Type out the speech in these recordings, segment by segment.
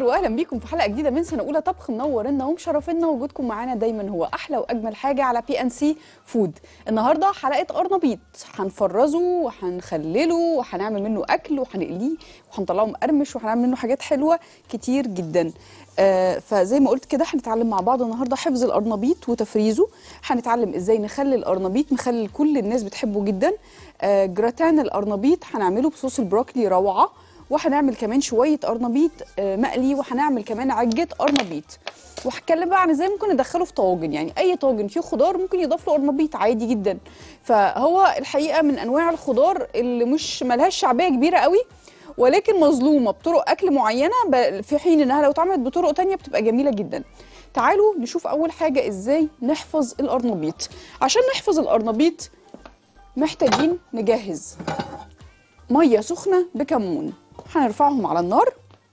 واهلا بيكم في حلقه جديده من سنه اولى طبخ منورنا ومشرفنا وجودكم معانا دايما هو احلى واجمل حاجه على بي ان سي فود النهارده حلقه قرنبيط هنفرزه وهنخلله وهنعمل منه اكل وهنقليه وهنطلعه مقرمش وهنعمل منه حاجات حلوه كتير جدا آه فزي ما قلت كده هنتعلم مع بعض النهارده حفظ القرنبيط وتفريزه هنتعلم ازاي نخلي القرنبيط مخلل كل الناس بتحبه جدا آه جراتان القرنبيط هنعمله بصوص البروكلي روعه وهنعمل كمان شويه قرنبيط آه، مقلي وهنعمل كمان عجه قرنبيط وهتكلم بقى عن ازاي ممكن ندخله في طواجن يعني اي طاجن فيه خضار ممكن يضاف له قرنبيط عادي جدا فهو الحقيقه من انواع الخضار اللي مش ملهاش شعبيه كبيره قوي ولكن مظلومه بطرق اكل معينه ب- في حين انها لو اتعملت بطرق تانية بتبقى جميله جدا تعالوا نشوف اول حاجه ازاي نحفظ القرنبيط عشان نحفظ القرنبيط محتاجين نجهز ميه سخنه بكمون هنرفعهم على النار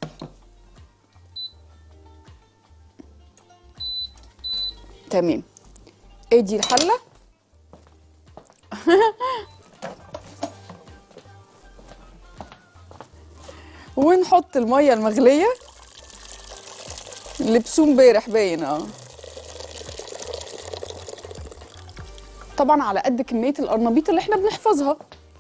تمام ادي الحله ونحط الميه المغليه لبسوه امبارح باين اه طبعا على قد كميه القرنبيط اللي احنا بنحفظها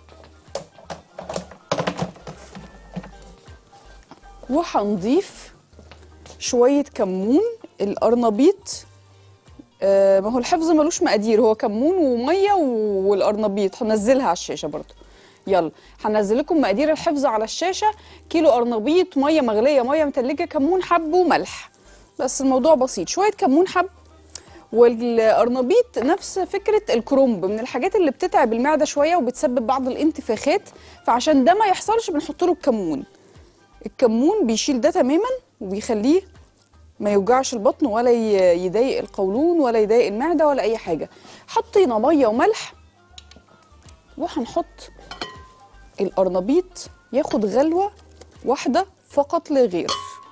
وهنضيف شويه كمون القرنبيط آه، ما هو الحفظ ملوش مقادير هو كمون وميه و- والقرنبيط هنزلها على الشاشه برضو يلا هنزل لكم مقادير الحفظ على الشاشه كيلو قرنبيط ميه مغليه ميه متلجه كمون حب وملح بس الموضوع بسيط شويه كمون حب والقرنبيط نفس فكره الكرنب من الحاجات اللي بتتعب المعده شويه وبتسبب بعض الانتفاخات فعشان ده ما يحصلش بنحط له الكمون الكمون بيشيل ده تماما وبيخليه ما يوجعش البطن ولا ي- يضايق القولون ولا يضايق المعده ولا اي حاجه حطينا ميه وملح وهنحط القرنبيط ياخد غلوه واحده فقط لا غير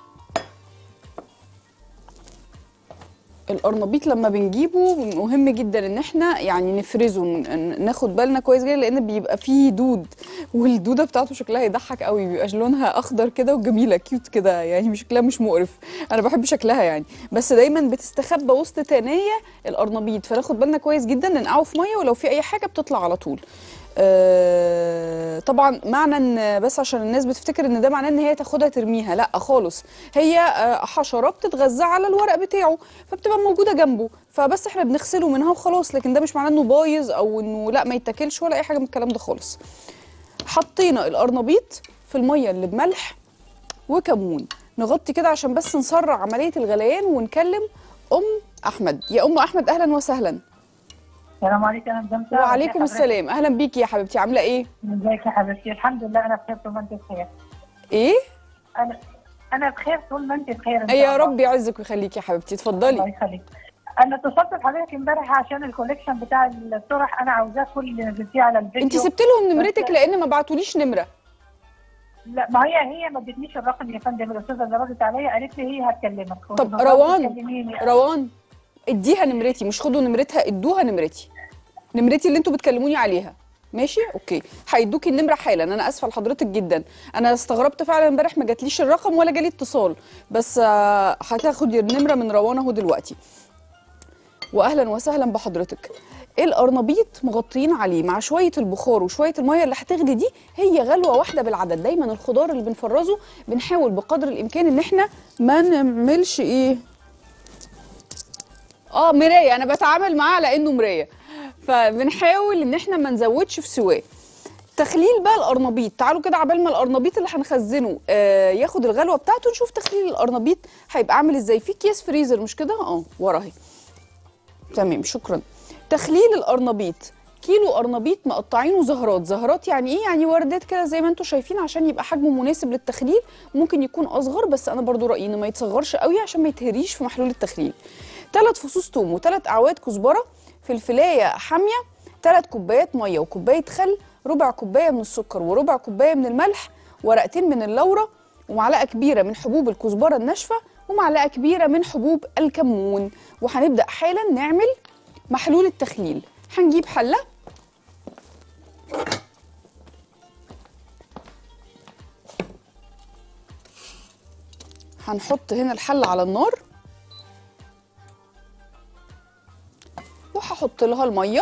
القرنبيط لما بنجيبه مهم جدا ان احنا يعني نفرزه ن- ناخد بالنا كويس جدا لان بيبقى فيه دود والدوده بتاعته شكلها يضحك قوي بيبقى لونها اخضر كده وجميله كيوت كده يعني شكلها مش مقرف انا بحب شكلها يعني بس دايما بتستخبى وسط تانية القرنبيط فناخد بالنا كويس جدا ننقعه في ميه ولو في اي حاجه بتطلع على طول آه، طبعا معنى ان بس عشان الناس بتفتكر ان ده معناه ان هي تاخدها ترميها لا خالص هي آه، حشره بتتغذى على الورق بتاعه فبتبقى موجوده جنبه فبس احنا بنغسله منها وخلاص لكن ده مش معناه انه بايظ او انه لا ما يتاكلش ولا اي حاجه من الكلام ده خالص حطينا القرنبيط في الميه اللي بملح وكمون نغطي كده عشان بس نسرع عمليه الغليان ونكلم ام احمد يا ام احمد اهلا وسهلا السلام عليكم انا مدام ساره وعليكم ازي حضرتك؟ السلام اهلا بيكي يا حبيبتي عامله ايه ازيك يا حبيبتي الحمد لله انا بخير طول ما انت بخير ايه انا انا بخير طول ما انت بخير إن شاء يا الله. رب يعزك ويخليكي يا حبيبتي الله اتفضلي يخليك انا اتصلت بحضرتك امبارح عشان الكوليكشن بتاع الطرح انا عاوزاه كل اللي نزلتيه على الفيديو انت سبت لهم نمرتك بس- لان ما بعتوليش نمره لا ما هي هي ما ادتنيش الرقم يا فندم الاستاذه اللي ردت عليا قالت لي هي هتكلمك طب والمفروض روان تكلميني. روان اديها نمرتي مش خدوا نمرتها ادوها نمرتي نمرتي اللي انتوا بتكلموني عليها ماشي اوكي هيدوكي النمره حالا انا اسفه لحضرتك جدا انا استغربت فعلا امبارح ما جاتليش الرقم ولا جالي اتصال بس آه، هتاخد النمره من روان اهو دلوقتي واهلا وسهلا بحضرتك القرنبيط مغطيين عليه مع شويه البخار وشويه الميه اللي هتغلي دي هي غلوه واحده بالعدد دايما الخضار اللي بنفرزه بنحاول بقدر الامكان ان احنا ما نعملش ايه اه مرايه انا بتعامل معاه على انه مرايه فبنحاول ان احنا ما نزودش في سواه تخليل بقى القرنبيط تعالوا كده عبال ما القرنبيط اللي هنخزنه آه ياخد الغلوه بتاعته نشوف تخليل القرنبيط هيبقى عامل ازاي في اكياس فريزر مش كده اه ورا اهي تمام شكرا تخليل القرنبيط كيلو قرنبيط مقطعينه زهرات زهرات يعني ايه يعني وردات كده زي ما انتم شايفين عشان يبقى حجمه مناسب للتخليل ممكن يكون اصغر بس انا برضو رايي انه ما يتصغرش قوي عشان ما يتهريش في محلول التخليل ثلاث فصوص توم وثلاث اعواد كزبره فلفلايه حاميه ثلاث كوبايات ميه وكوبايه خل ربع كوبايه من السكر وربع كوبايه من الملح ورقتين من اللورة ومعلقه كبيره من حبوب الكزبره الناشفه ومعلقه كبيره من حبوب الكمون وهنبدا حالا نعمل محلول التخليل هنجيب حله هنحط هنا الحله على النار وهحط لها الميه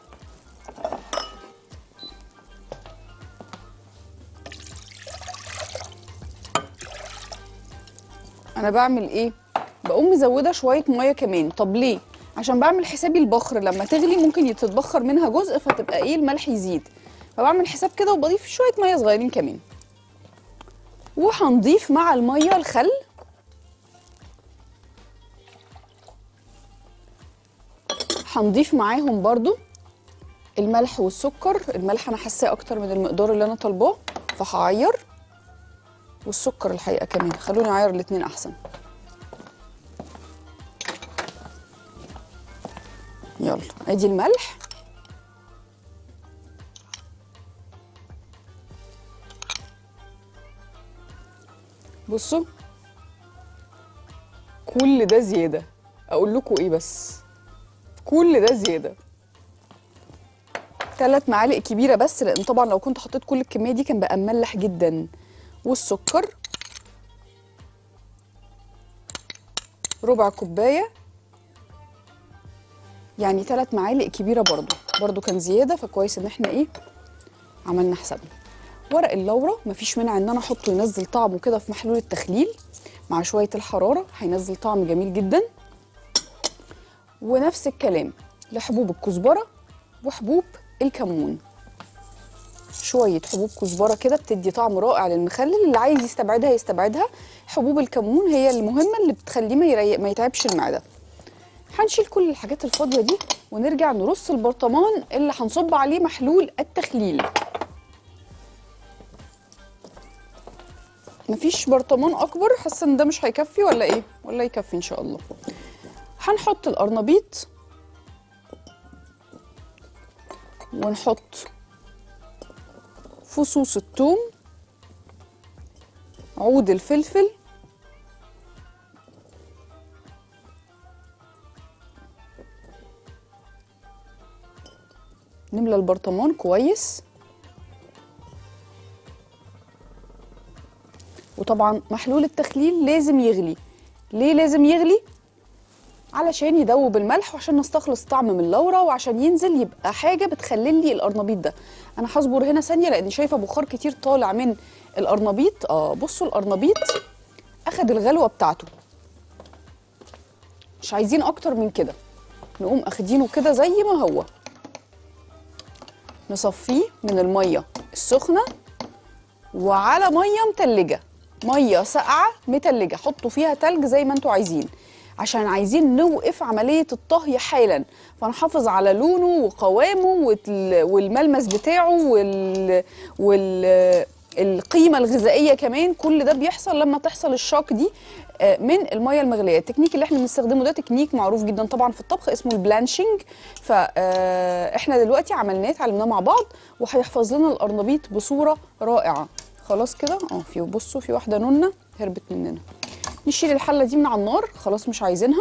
انا بعمل ايه بقوم مزوده شويه ميه كمان طب ليه عشان بعمل حسابي البخر لما تغلي ممكن يتبخر منها جزء فتبقى ايه الملح يزيد فبعمل حساب كده وبضيف شويه ميه صغيرين كمان وهنضيف مع الميه الخل هنضيف معاهم برضو الملح والسكر الملح انا حاساه اكتر من المقدار اللي انا طالباه فهعير والسكر الحقيقه كمان خلوني اعير الاتنين احسن يلا ادي الملح بصوا كل ده زياده اقول لكم ايه بس كل ده زياده ثلاث معالق كبيره بس لان طبعا لو كنت حطيت كل الكميه دي كان بقى مملح جدا والسكر ربع كوبايه يعني ثلاث معالق كبيره برضو برضو كان زياده فكويس ان احنا ايه عملنا حسابنا ورق اللورة مفيش مانع ان انا احطه ينزل طعمه كده في محلول التخليل مع شويه الحراره هينزل طعم جميل جدا ونفس الكلام لحبوب الكزبره وحبوب الكمون شويه حبوب كزبره كده بتدي طعم رائع للمخلل اللي عايز يستبعدها يستبعدها حبوب الكمون هي المهمه اللي بتخليه ما, يري... ما يتعبش المعده هنشيل كل الحاجات الفاضيه دي ونرجع نرص البرطمان اللي هنصب عليه محلول التخليل مفيش برطمان اكبر حاسه ان ده مش هيكفي ولا ايه ولا يكفي ان شاء الله هنحط القرنبيط ونحط فصوص الثوم عود الفلفل نملى البرطمان كويس وطبعا محلول التخليل لازم يغلي ليه لازم يغلي علشان يدوب الملح وعشان نستخلص طعم من اللورة وعشان ينزل يبقى حاجة بتخلل لي القرنبيط ده انا هصبر هنا ثانية لاني شايفة بخار كتير طالع من القرنبيط اه بصوا القرنبيط اخد الغلوة بتاعته مش عايزين اكتر من كده نقوم اخدينه كده زي ما هو نصفيه من المية السخنة وعلى مية متلجة مية ساقعة متلجة حطوا فيها تلج زي ما انتوا عايزين عشان عايزين نوقف عملية الطهي حالا فنحافظ على لونه وقوامه وال- والملمس بتاعه وال... وال... القيمة الغذائية كمان كل ده بيحصل لما تحصل الشوك دي آه، من المية المغلية التكنيك اللي احنا بنستخدمه ده تكنيك معروف جدا طبعا في الطبخ اسمه البلانشنج فاحنا دلوقتي عملناه اتعلمناه مع بعض وهيحفظ لنا القرنبيط بصورة رائعة خلاص كده اه في بصوا في واحدة نونة هربت مننا نشيل الحلة دي من على النار خلاص مش عايزينها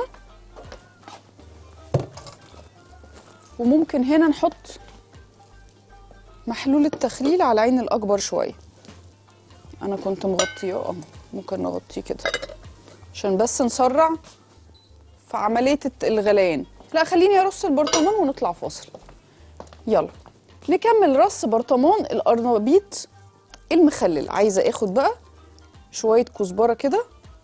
وممكن هنا نحط محلول التخليل على العين الأكبر شوية أنا كنت مغطيه اه ممكن نغطيه كده عشان بس نسرع في عملية الت- الغليان لا خليني أرص البرطمان ونطلع فاصل يلا نكمل رص برطمان القرنبيط المخلل عايزة اخد بقى شوية كزبرة كده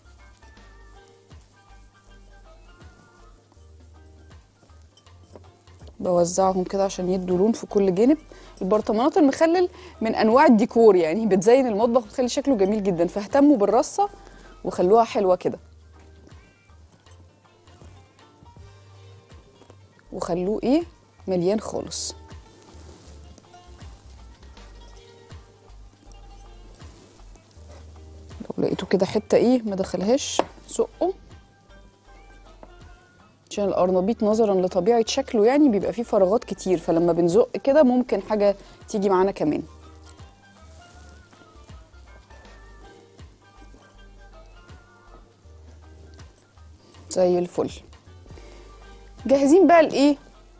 بوزعهم كده عشان يدوا لون في كل جانب البرطمانات المخلل من انواع الديكور يعني بتزين المطبخ بتخلي شكله جميل جدا فاهتموا بالرصه وخلوها حلوه كده وخلوه ايه مليان خالص لو لقيتوا كده حته ايه ما دخلهاش سقه عشان القرنبيط نظرا لطبيعه شكله يعني بيبقى فيه فراغات كتير فلما بنزق كده ممكن حاجه تيجي معانا كمان زي الفل جاهزين بقى لايه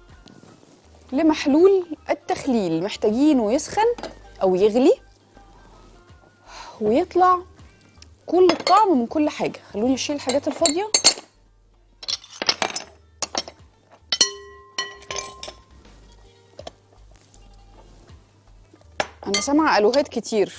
لمحلول التخليل محتاجينه يسخن او يغلي ويطلع كل الطعم من كل حاجه خلوني اشيل الحاجات الفاضيه انا سامعه الوهات كتير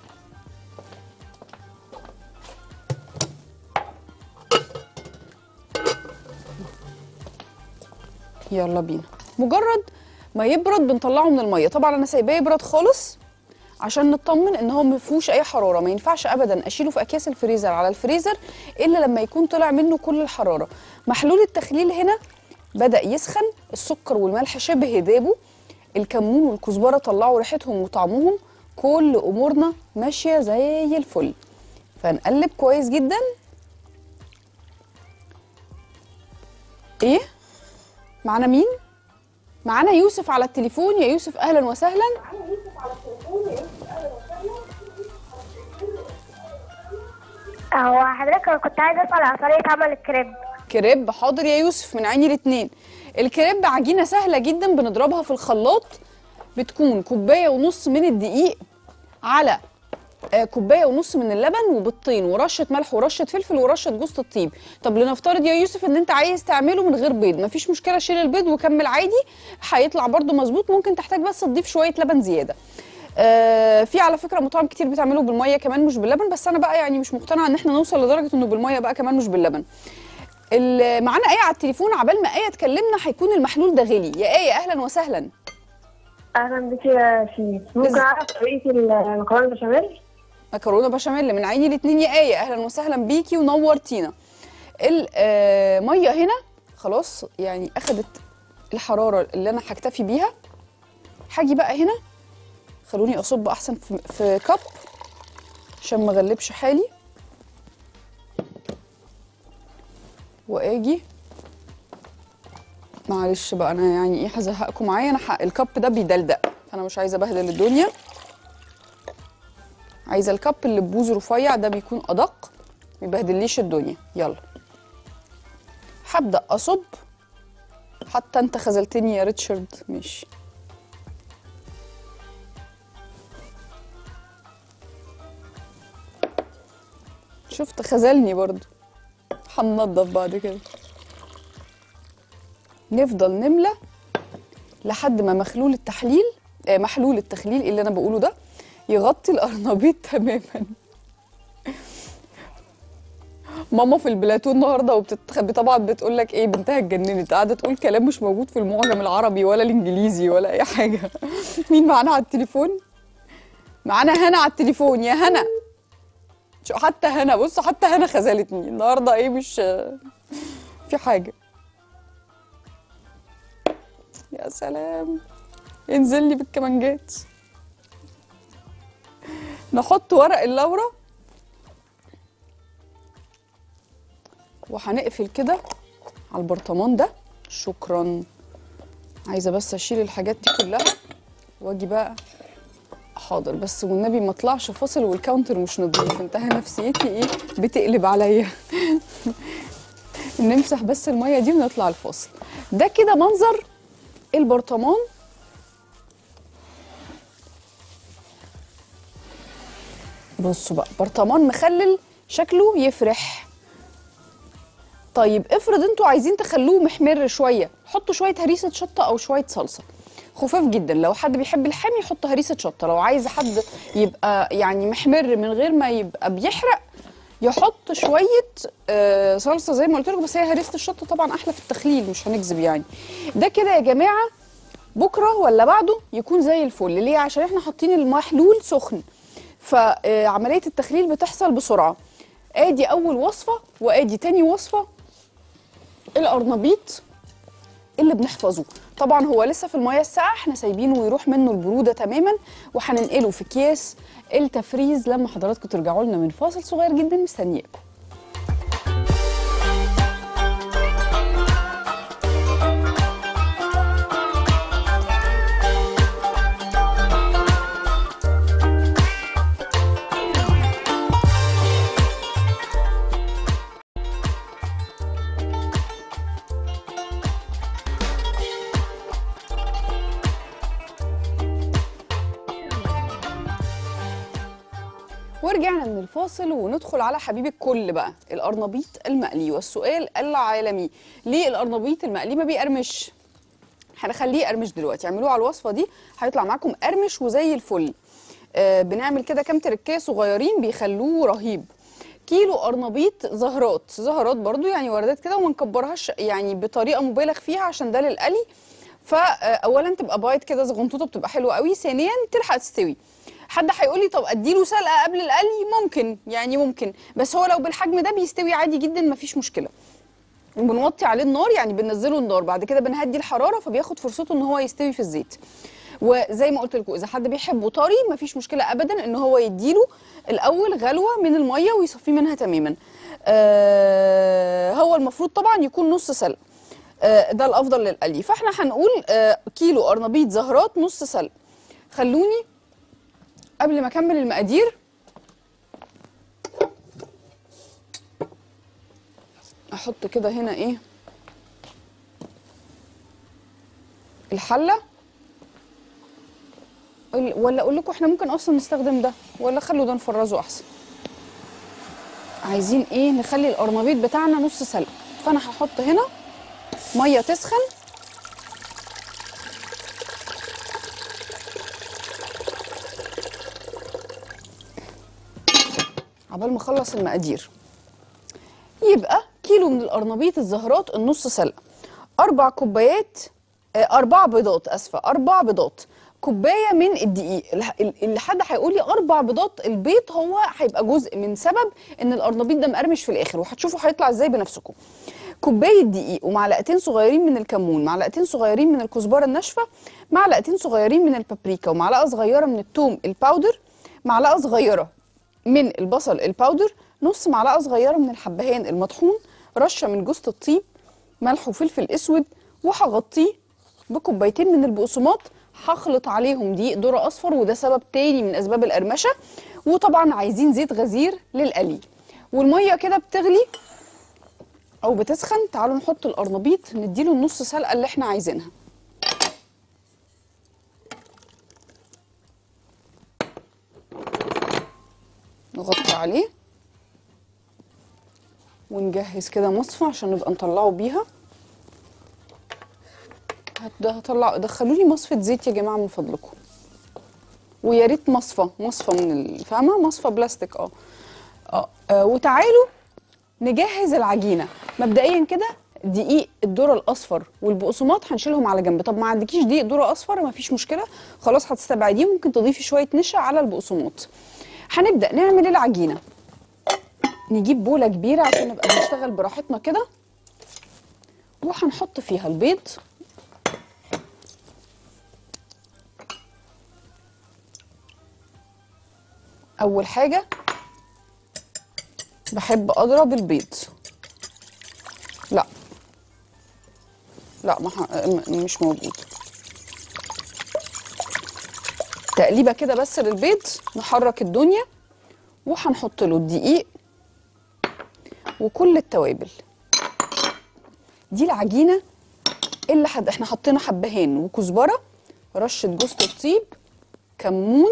يلا بينا مجرد ما يبرد بنطلعه من الميه طبعا انا سايباه يبرد خالص عشان نطمن ان هو ما فيهوش اي حراره ما ينفعش ابدا اشيله في اكياس الفريزر على الفريزر الا لما يكون طلع منه كل الحراره محلول التخليل هنا بدا يسخن السكر والملح شبه دابوا الكمون والكزبره طلعوا ريحتهم وطعمهم كل امورنا ماشيه زي الفل فنقلب كويس جدا ايه معانا مين معانا يوسف على التليفون يا يوسف اهلا وسهلا هو حضرتك أنا كنت عايزة أسأل عن طريقة عمل الكريب كريب حاضر يا يوسف من عيني الاتنين الكريب عجينه سهله جدا بنضربها في الخلاط بتكون كوبايه ونص من الدقيق على آه، كوبايه ونص من اللبن وبيضتين ورشه ملح ورشه فلفل ورشه جوز الطيب طب لنفترض يا يوسف ان انت عايز تعمله من غير بيض مفيش مشكله شيل البيض وكمل عادي هيطلع برده مظبوط ممكن تحتاج بس تضيف شويه لبن زياده آه في على فكره مطاعم كتير بتعمله بالميه كمان مش باللبن بس انا بقى يعني مش مقتنعه ان احنا نوصل لدرجه انه بالميه بقى كمان مش باللبن ال- معانا ايه على التليفون عبال ما ايه تكلمنا هيكون المحلول ده غلي يا ايه اهلا وسهلا أهلا بك يا شيف ممكن إز- أعرف طريقة المكرونة البشاميل؟ مكرونه بشاميل من عيني الاتنين يا ايه اهلا وسهلا بيكي ونورتينا الميه هنا خلاص يعني اخدت الحراره اللي انا هكتفي بيها هاجي بقى هنا خلوني اصب احسن في, في كب عشان ما اغلبش حالي واجي معلش بقى انا يعني ايه هزهقكم معايا انا ح- الكب ده بيدلدق فانا مش عايزه ابهدل الدنيا عايزه الكب اللي ببوز رفيع ده بيكون ادق ما يبهدليش الدنيا يلا هبدا اصب حتى انت خذلتني يا ريتشارد ماشي شفت خذلني برضو هننضف بعد كده نفضل نملى لحد ما مخلول التحليل آه محلول التخليل اللي انا بقوله ده يغطي القرنبيط تماما ماما في البلاتو النهارده وبتتخبي طبعا بتقول لك ايه بنتها اتجننت قاعده تقول كلام مش موجود في المعجم العربي ولا الانجليزي ولا اي حاجه مين معانا على التليفون معانا هنا على التليفون يا هنا شو حتى هنا بص حتى هنا خذلتني النهارده ايه مش في حاجه يا سلام انزل لي بالكمانجات نحط ورق اللورة وهنقفل كده على البرطمان ده شكرا عايزه بس اشيل الحاجات دي كلها واجي بقى حاضر بس والنبي ما اطلعش فاصل والكاونتر مش نضيف انتهى نفسيتي ايه بتقلب عليا نمسح بس الميه دي ونطلع الفاصل ده كده منظر البرطمان بصوا بقى برطمان مخلل شكله يفرح طيب افرض انتوا عايزين تخلوه محمر شويه حطوا شويه هريسه شطه او شويه صلصه خفاف جدا لو حد بيحب الحامي يحط هريسه شطه لو عايز حد يبقى يعني محمر من غير ما يبقى بيحرق يحط شويه آه صلصه زي ما قلت لكم بس هي هريسه الشطه طبعا احلى في التخليل مش هنكذب يعني ده كده يا جماعه بكره ولا بعده يكون زي الفل ليه عشان احنا حاطين المحلول سخن فعمليه التخليل بتحصل بسرعه ادي اول وصفه وادي تاني وصفه القرنبيط اللي بنحفظه طبعا هو لسه في الميه الساقعه احنا سايبينه ويروح منه البروده تماما وهننقله في اكياس التفريز لما حضراتكم ترجعوا لنا من فاصل صغير جدا مستنياكم ورجعنا من الفاصل وندخل على حبيب الكل بقى القرنبيط المقلي والسؤال العالمي ليه القرنبيط المقلي ما بيقرمش هنخليه يقرمش دلوقتي اعملوه على الوصفه دي هيطلع معاكم قرمش وزي الفل آه بنعمل كده كام تركيه صغيرين بيخلوه رهيب كيلو قرنبيط زهرات زهرات برضو يعني وردات كده وما نكبرهاش يعني بطريقه مبالغ فيها عشان ده للقلي فاولا تبقى بايت كده زغنطوطه بتبقى حلوه قوي ثانيا تلحق تستوي حد هيقول لي طب اديله سلقه قبل القلي ممكن يعني ممكن بس هو لو بالحجم ده بيستوي عادي جدا مفيش مشكله وبنوطي عليه النار يعني بننزله النار بعد كده بنهدي الحراره فبياخد فرصته ان هو يستوي في الزيت وزي ما قلت لكم اذا حد بيحبه طري مفيش مشكله ابدا ان هو يديله الاول غلوه من الميه ويصفيه منها تماما آه هو المفروض طبعا يكون نص سلق آه ده الافضل للقلي فاحنا هنقول آه كيلو قرنبيط زهرات نص سلق خلوني قبل ما اكمل المقادير احط كده هنا ايه الحله ال- ولا اقول لكم احنا ممكن اصلا نستخدم ده ولا خلوا ده نفرزه احسن عايزين ايه نخلي القرنبيط بتاعنا نص سلق فانا هحط هنا ميه تسخن عبال ما اخلص المقادير يبقى كيلو من القرنبيط الزهرات النص سلقه اربع كوبايات آه، اربع بيضات اسفه اربع بيضات كوبايه من الدقيق الح- ال- اللي حد هيقول لي اربع بيضات البيض هو هيبقى جزء من سبب ان القرنبيط ده مقرمش في الاخر وهتشوفوا هيطلع ازاي بنفسكم كوبايه دقيق ومعلقتين صغيرين من الكمون معلقتين صغيرين من الكزبره الناشفه معلقتين صغيرين من البابريكا ومعلقه صغيره من الثوم الباودر معلقه صغيره من البصل الباودر نص معلقه صغيره من الحبهان المطحون رشه من جوز الطيب ملح وفلفل اسود وهغطيه بكوبايتين من البقسماط هخلط عليهم دقيق ذره اصفر وده سبب تاني من اسباب القرمشه وطبعا عايزين زيت غزير للقلي والميه كده بتغلي او بتسخن تعالوا نحط القرنبيط نديله النص سلقه اللي احنا عايزينها نغطي عليه ونجهز كده مصفى عشان نبقى نطلعه بيها هت- هطلع دخلوا لي مصفى زيت يا جماعه من فضلكم ويا ريت مصفى مصفى من ال- فاهمه مصفى بلاستيك اه اه آه، وتعالوا نجهز العجينه مبدئيا كده دقيق الذره الاصفر والبقسماط هنشيلهم على جنب طب ما عندكيش دقيق ذره اصفر مفيش مشكله خلاص هتستبعديه ممكن تضيفي شويه نشا على البقسماط هنبدا نعمل العجينه نجيب بوله كبيره عشان نبقى بنشتغل براحتنا كده وهنحط فيها البيض اول حاجه بحب اضرب البيض لا لا ما ح... م- مش موجود تقليبه كده بس للبيض نحرك الدنيا وهنحط له الدقيق وكل التوابل دي العجينه اللي حد احنا حطينا حبهان وكزبره رشه جوز الطيب كمون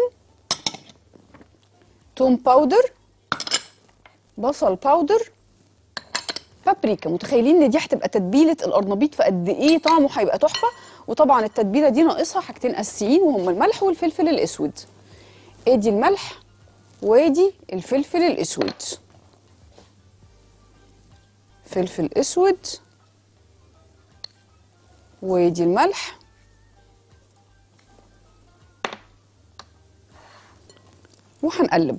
توم باودر بصل باودر بابريكا متخيلين ان دي هتبقى تتبيله القرنبيط فقد ايه طعمه هيبقى تحفه وطبعا التتبيله دي ناقصها حاجتين اساسيين وهم الملح والفلفل الاسود ادي الملح وادي الفلفل الاسود فلفل اسود وادي الملح وهنقلب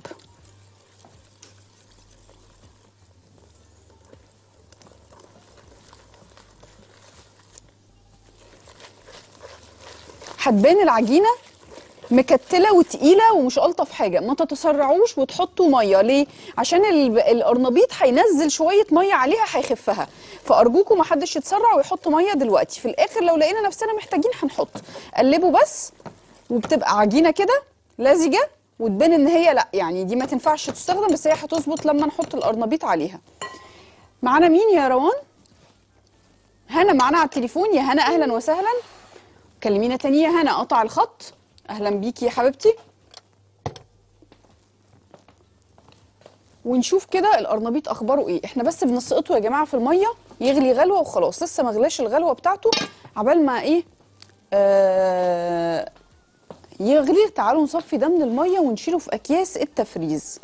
هتبان العجينه مكتله وتقيله ومش الطف حاجه ما تتسرعوش وتحطوا ميه ليه عشان ال- القرنبيط هينزل شويه ميه عليها هيخفها فارجوكم ما حدش يتسرع ويحط ميه دلوقتي في الاخر لو لقينا نفسنا محتاجين هنحط قلبوا بس وبتبقى عجينه كده لزجه وتبان ان هي لا يعني دي ما تنفعش تستخدم بس هي هتظبط لما نحط القرنبيط عليها معانا مين يا روان هنا معانا على التليفون يا هنا اهلا وسهلا كلمينا تاني يا هنا قطع الخط اهلا بيكي يا حبيبتي ونشوف كده القرنبيط اخباره ايه احنا بس بنسقطه يا جماعه في الميه يغلي غلوه وخلاص لسه ما غلاش الغلوه بتاعته عبال ما ايه آه يغلي تعالوا نصفي ده من الميه ونشيله في اكياس التفريز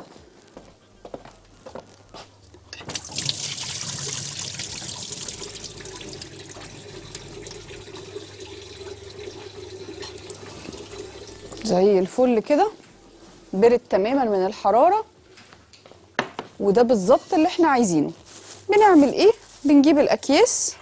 زي الفل كده برد تماما من الحراره وده بالظبط اللي احنا عايزينه بنعمل ايه بنجيب الاكياس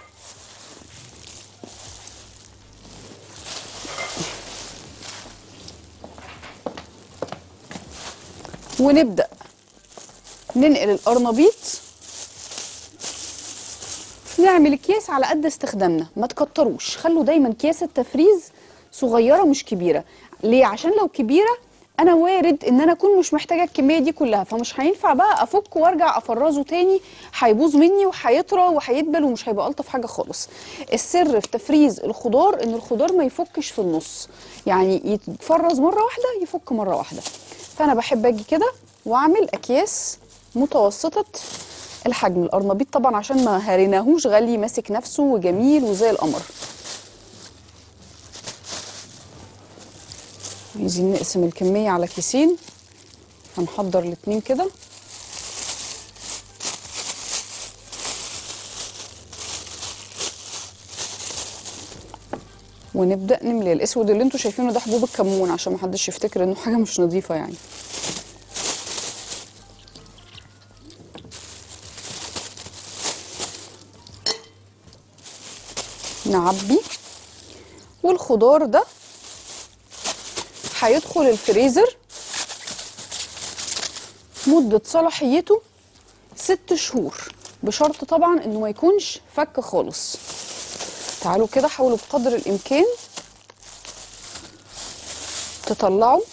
ونبدا ننقل القرنبيط نعمل اكياس على قد استخدامنا ما تكتروش خلوا دايما اكياس التفريز صغيره مش كبيره ليه عشان لو كبيره انا وارد ان انا اكون مش محتاجه الكميه دي كلها فمش هينفع بقى افك وارجع افرزه تاني هيبوظ مني وهيطرى وهيدبل ومش هيبقى الطف حاجه خالص السر في تفريز الخضار ان الخضار ما يفكش في النص يعني يتفرز مره واحده يفك مره واحده فانا بحب اجي كده واعمل اكياس متوسطه الحجم القرنبيط طبعا عشان ما هريناهوش غالي ماسك نفسه وجميل وزي القمر عايزين نقسم الكمية على كيسين هنحضر الاتنين كده ونبدأ نملي الأسود اللي انتوا شايفينه ده حبوب الكمون عشان محدش يفتكر انه حاجة مش نظيفة يعني نعبي والخضار ده هيدخل الفريزر مدة صلاحيته ست شهور بشرط طبعا انه ما يكونش فك خالص تعالوا كده حاولوا بقدر الامكان تطلعوا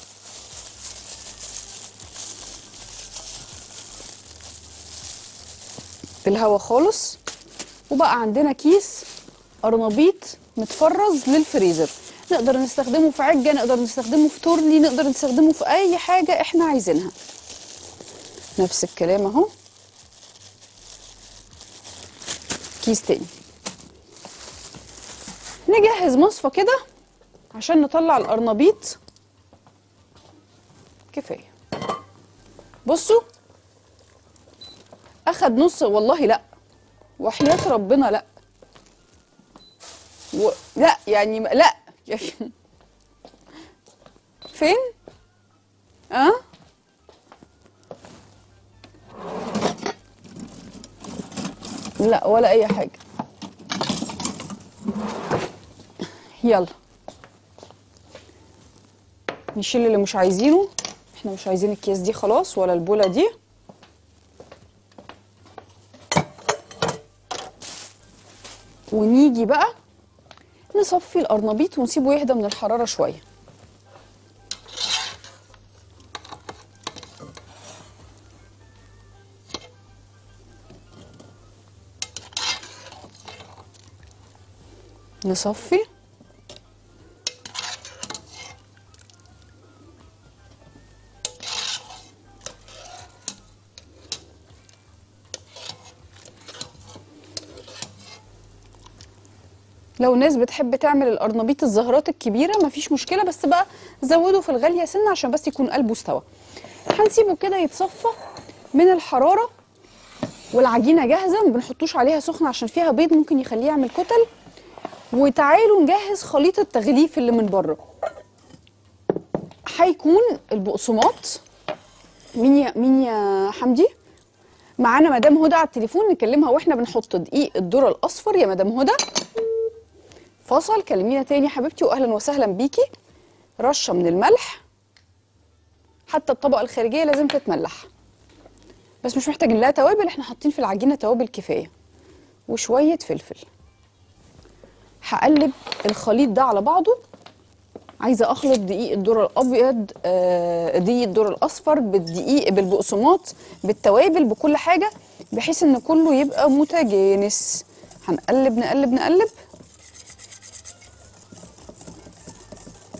بالهوا خالص وبقى عندنا كيس قرنبيط متفرز للفريزر نقدر نستخدمه في عجة نقدر نستخدمه في تورلي نقدر نستخدمه في أي حاجة إحنا عايزينها نفس الكلام أهو كيس تاني نجهز مصفى كده عشان نطلع القرنبيط كفاية بصوا أخد نص والله لأ وحياة ربنا لأ و... لا يعني م- لا فين اه لا ولا اي حاجه يلا نشيل اللي مش عايزينه احنا مش عايزين الكيس دي خلاص ولا البوله دي ونيجي بقى نصفي القرنبيط ونسيبه يهدى من الحرارة شوية نصفي لو ناس بتحب تعمل القرنبيط الزهرات الكبيره مفيش مشكله بس بقى زودوا في الغاليه سنه عشان بس يكون قلبه استوى هنسيبه كده يتصفى من الحراره والعجينه جاهزه ما بنحطوش عليها سخنه عشان فيها بيض ممكن يخليه يعمل كتل وتعالوا نجهز خليط التغليف اللي من بره هيكون البقسماط مين يا مين يا حمدي معانا مدام هدى على التليفون نكلمها واحنا بنحط دقيق الذره الاصفر يا مدام هدى فاصل كلمينا تاني يا حبيبتي واهلا وسهلا بيكي رشه من الملح حتى الطبقه الخارجيه لازم تتملح بس مش محتاجين لها توابل احنا حاطين في العجينه توابل كفايه وشويه فلفل هقلب الخليط ده على بعضه عايزه اخلط دقيق الذره الابيض آه، دقيق الذره الاصفر بالدقيق بالبقسماط بالتوابل بكل حاجه بحيث ان كله يبقى متجانس هنقلب نقلب نقلب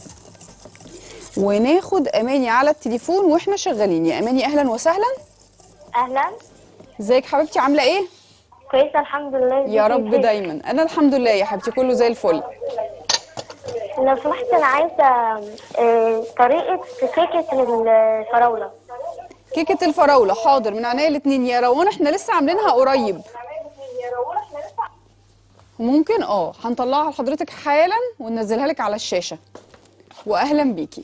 وناخد اماني على التليفون واحنا شغالين يا اماني اهلا وسهلا اهلا ازيك حبيبتي عامله ايه كويسه الحمد لله يا ازيك رب يا دايما انا الحمد لله يا حبيبتي كله زي الفل شيخ؟ لو سمحت انا عايزه آه، طريقه كيكه الفراوله كيكه الفراوله حاضر من عينيا الاثنين يا روان احنا لسه عاملينها قريب ممكن اه هنطلعها لحضرتك حالا وننزلها لك على الشاشه واهلا بيكي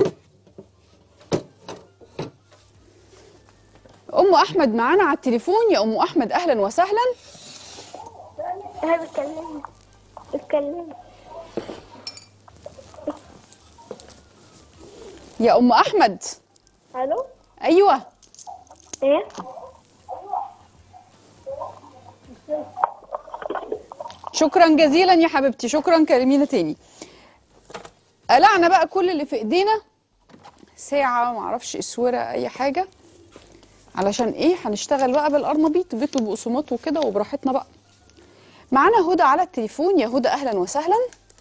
ام احمد معانا على التليفون يا ام احمد اهلا وسهلا انا بتكلم بتكلم يا ام احمد الو ايوه ايه شكرا جزيلا يا حبيبتي شكرا كلمينا تاني قلعنا بقى كل اللي في ايدينا ساعة معرفش اسورة اي حاجة علشان ايه هنشتغل بقى بالقرنبيط بيت وبقسماط وكده وبراحتنا بقى معانا هدى على التليفون يا هدى اهلا وسهلا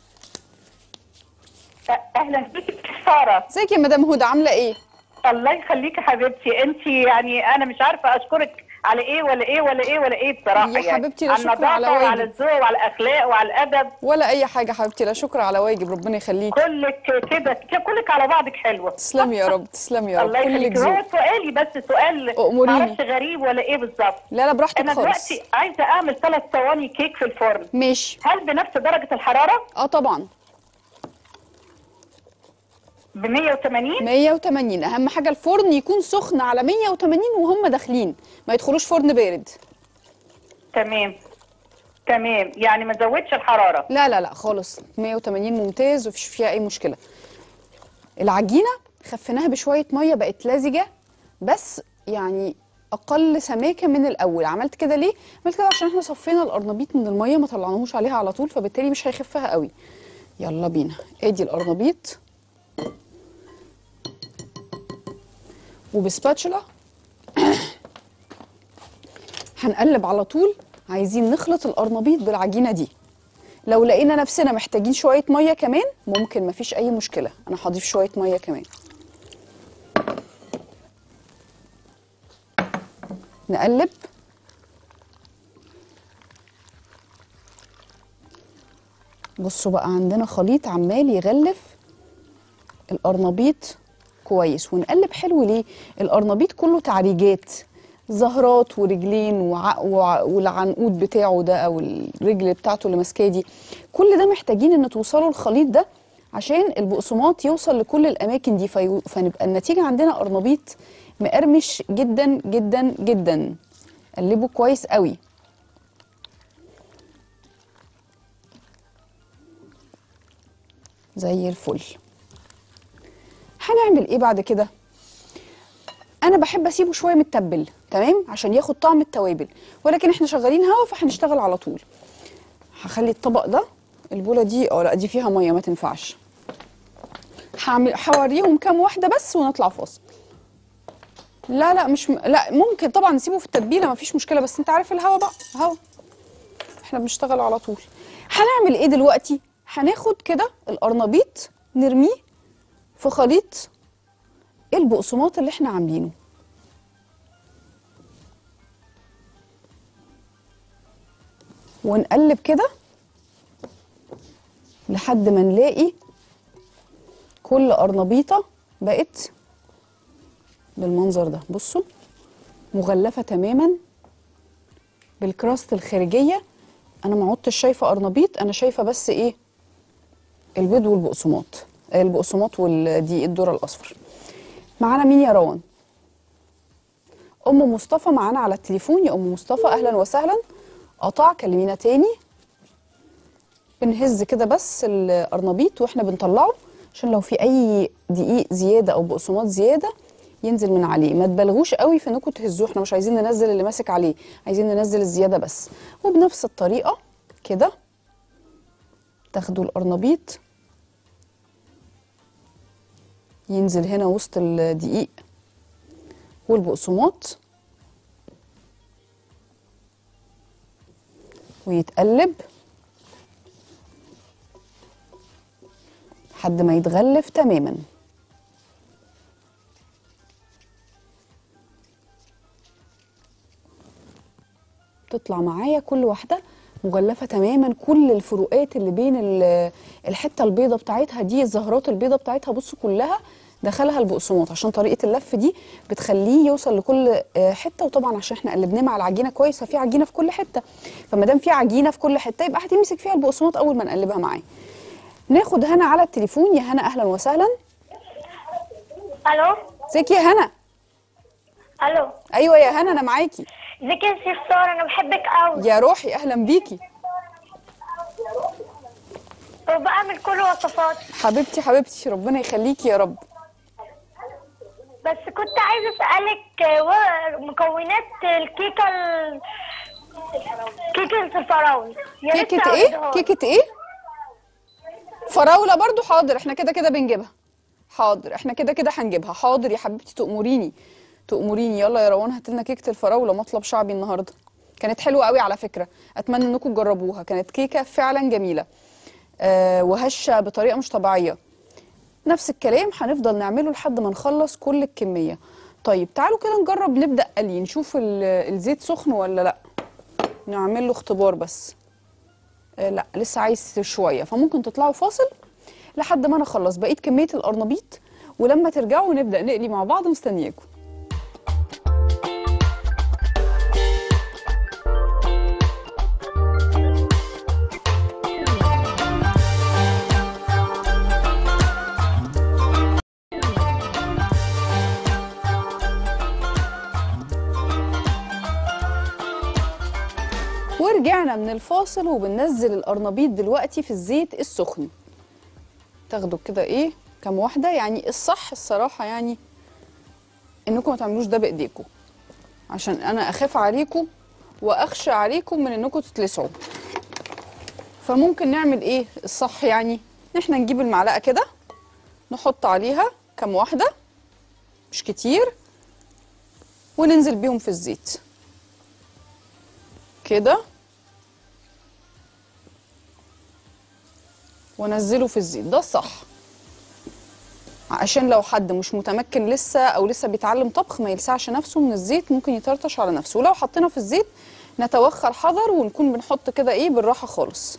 اهلا بيك ساره ازيك يا مدام هدى عاملة ايه الله يخليكي حبيبتي انت يعني انا مش عارفه اشكرك على ايه ولا ايه ولا ايه ولا ايه بصراحه يا يعني حبيبتي لا على شكر على النظافه واجب. وعلى الذوق وعلى الاخلاق وعلى الادب ولا اي حاجة حبيبتي لا شكر على واجب ربنا يخليك كلك كده كلك على بعضك حلوه تسلمي يا رب تسلمي يا رب الله كلك يخليك ذوق هو سؤالي بس سؤال أموريني. معرفش غريب ولا ايه بالظبط لا لا براحتك انا خالص دلوقتي عايزه اعمل ثلاث صواني كيك في الفرن ماشي هل بنفس درجه الحراره اه طبعا ب 180 180 اهم حاجه الفرن يكون سخن على 180 وهم داخلين ما يدخلوش فرن بارد تمام تمام يعني ما زودش الحراره لا لا لا خالص 180 ممتاز ومفيش فيها اي مشكله العجينه خفيناها بشويه ميه بقت لزجه بس يعني اقل سماكه من الاول عملت كده ليه عملت كده عشان احنا صفينا القرنبيط من الميه ما طلعناهوش عليها على طول فبالتالي مش هيخفها قوي يلا بينا ادي القرنبيط وبسباتشولا هنقلب على طول عايزين نخلط القرنبيط بالعجينه دي لو لقينا نفسنا محتاجين شويه ميه كمان ممكن مفيش اي مشكله انا هضيف شويه ميه كمان نقلب بصوا بقى عندنا خليط عمال يغلف القرنبيط كويس ونقلب حلو ليه القرنبيط كله تعريجات زهرات ورجلين وع... وع... والعنقود بتاعه ده او الرجل بتاعته اللي ماسكاه دي كل ده محتاجين ان توصلوا الخليط ده عشان البقسماط يوصل لكل الاماكن دي في... فنبقى النتيجه عندنا قرنبيط مقرمش جدا جدا جدا قلبه كويس قوي زي الفل هنعمل ايه بعد كده انا بحب اسيبه شويه متبل تمام عشان ياخد طعم التوابل ولكن احنا شغالين هوا فهنشتغل على طول هخلي الطبق ده البوله دي اه لا دي فيها ميه ما تنفعش هعمل هوريهم كام واحده بس ونطلع فاصل لا لا مش م... لا ممكن طبعا نسيبه في التتبيله ما فيش مشكله بس انت عارف الهوا بقى هوا احنا بنشتغل على طول هنعمل ايه دلوقتي هناخد كده القرنبيط نرميه في خليط البقسماط اللي احنا عاملينه ونقلب كده لحد ما نلاقي كل قرنبيطه بقت بالمنظر ده بصوا مغلفه تماما بالكراست الخارجيه انا ما عدتش شايفه قرنبيط انا شايفه بس ايه البيض والبقسماط البقسماط والدقيق الذره الاصفر معانا مين يا روان ام مصطفى معانا على التليفون يا ام مصطفى اهلا وسهلا قطع كلمينا تاني بنهز كده بس القرنبيط واحنا بنطلعه عشان لو في اي دقيق زياده او بقسماط زياده ينزل من عليه ما تبالغوش قوي في انكم تهزوه احنا مش عايزين ننزل اللي ماسك عليه عايزين ننزل الزياده بس وبنفس الطريقه كده تاخدوا القرنبيط ينزل هنا وسط الدقيق والبقسماط ويتقلب لحد ما يتغلف تماما تطلع معايا كل واحده مغلفه تماما كل الفروقات اللي بين ال- الحته البيضه بتاعتها دي الزهرات البيضه بتاعتها بصوا كلها دخلها البقسماط عشان طريقه اللف دي بتخليه يوصل لكل آه، حته وطبعا عشان احنا قلبناه مع العجينه كويس ففي عجينه في كل حته فما دام في عجينه في كل حته يبقى هتمسك فيها البقسماط اول ما نقلبها معاه ناخد هنا على التليفون يا هنا اهلا وسهلا الو ازيك يا هنا الو ايوه يا هنا انا معاكي ازيك يا شيخ ساره انا بحبك قوي يا روحي اهلا بيكي وبعمل كل وصفات حبيبتي حبيبتي ربنا يخليكي يا رب بس كنت عايزه اسالك آه، و- مكونات الكيكه ال... كيكه الفراوله يا ريت كيكه ايه تعرضيها لي. كيكه ايه فراوله برضو حاضر احنا كده كده بنجيبها حاضر احنا كده كده هنجيبها حاضر يا حبيبتي تأمريني تأمريني يلا يا روان هات لنا كيكه الفراوله مطلب شعبي النهارده كانت حلوه قوي على فكره اتمنى انكم تجربوها كانت كيكه فعلا جميله آه وهشه بطريقه مش طبيعيه نفس الكلام هنفضل نعمله لحد ما نخلص كل الكميه طيب تعالوا كده نجرب نبدا قلي نشوف ال- الزيت سخن ولا لا نعمل له اختبار بس آه، لا لسه عايز شويه فممكن تطلعوا فاصل لحد ما انا اخلص بقيه كميه القرنبيط ولما ترجعوا نبدا نقلي مع بعض مستنياكم ورجعنا من الفاصل وبننزل القرنبيط دلوقتي في الزيت السخن تاخدوا كده ايه كام واحده يعني الصح الصراحه يعني انكم ما تعملوش ده بايديكم عشان انا اخاف عليكم واخشى عليكم من انكم تتلسعوا فممكن نعمل ايه الصح يعني ان احنا نجيب المعلقه كده نحط عليها كام واحده مش كتير وننزل بيهم في الزيت كده وانزله في الزيت ده الصح عشان لو حد مش متمكن لسه او لسه بيتعلم طبخ ما يلسعش نفسه من الزيت ممكن يطرطش على نفسه ولو حطينا في الزيت نتوخى الحذر ونكون بنحط كده ايه بالراحه خالص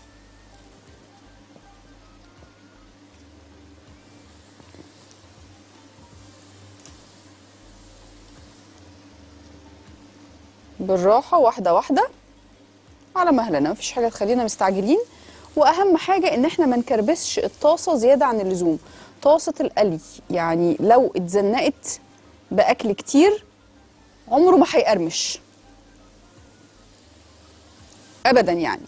بالراحه واحده واحده على مهلنا مفيش حاجه تخلينا مستعجلين واهم حاجه ان احنا ما نكربسش الطاسه زياده عن اللزوم طاسه القلي يعني لو اتزنقت باكل كتير عمره ما هيقرمش ابدا يعني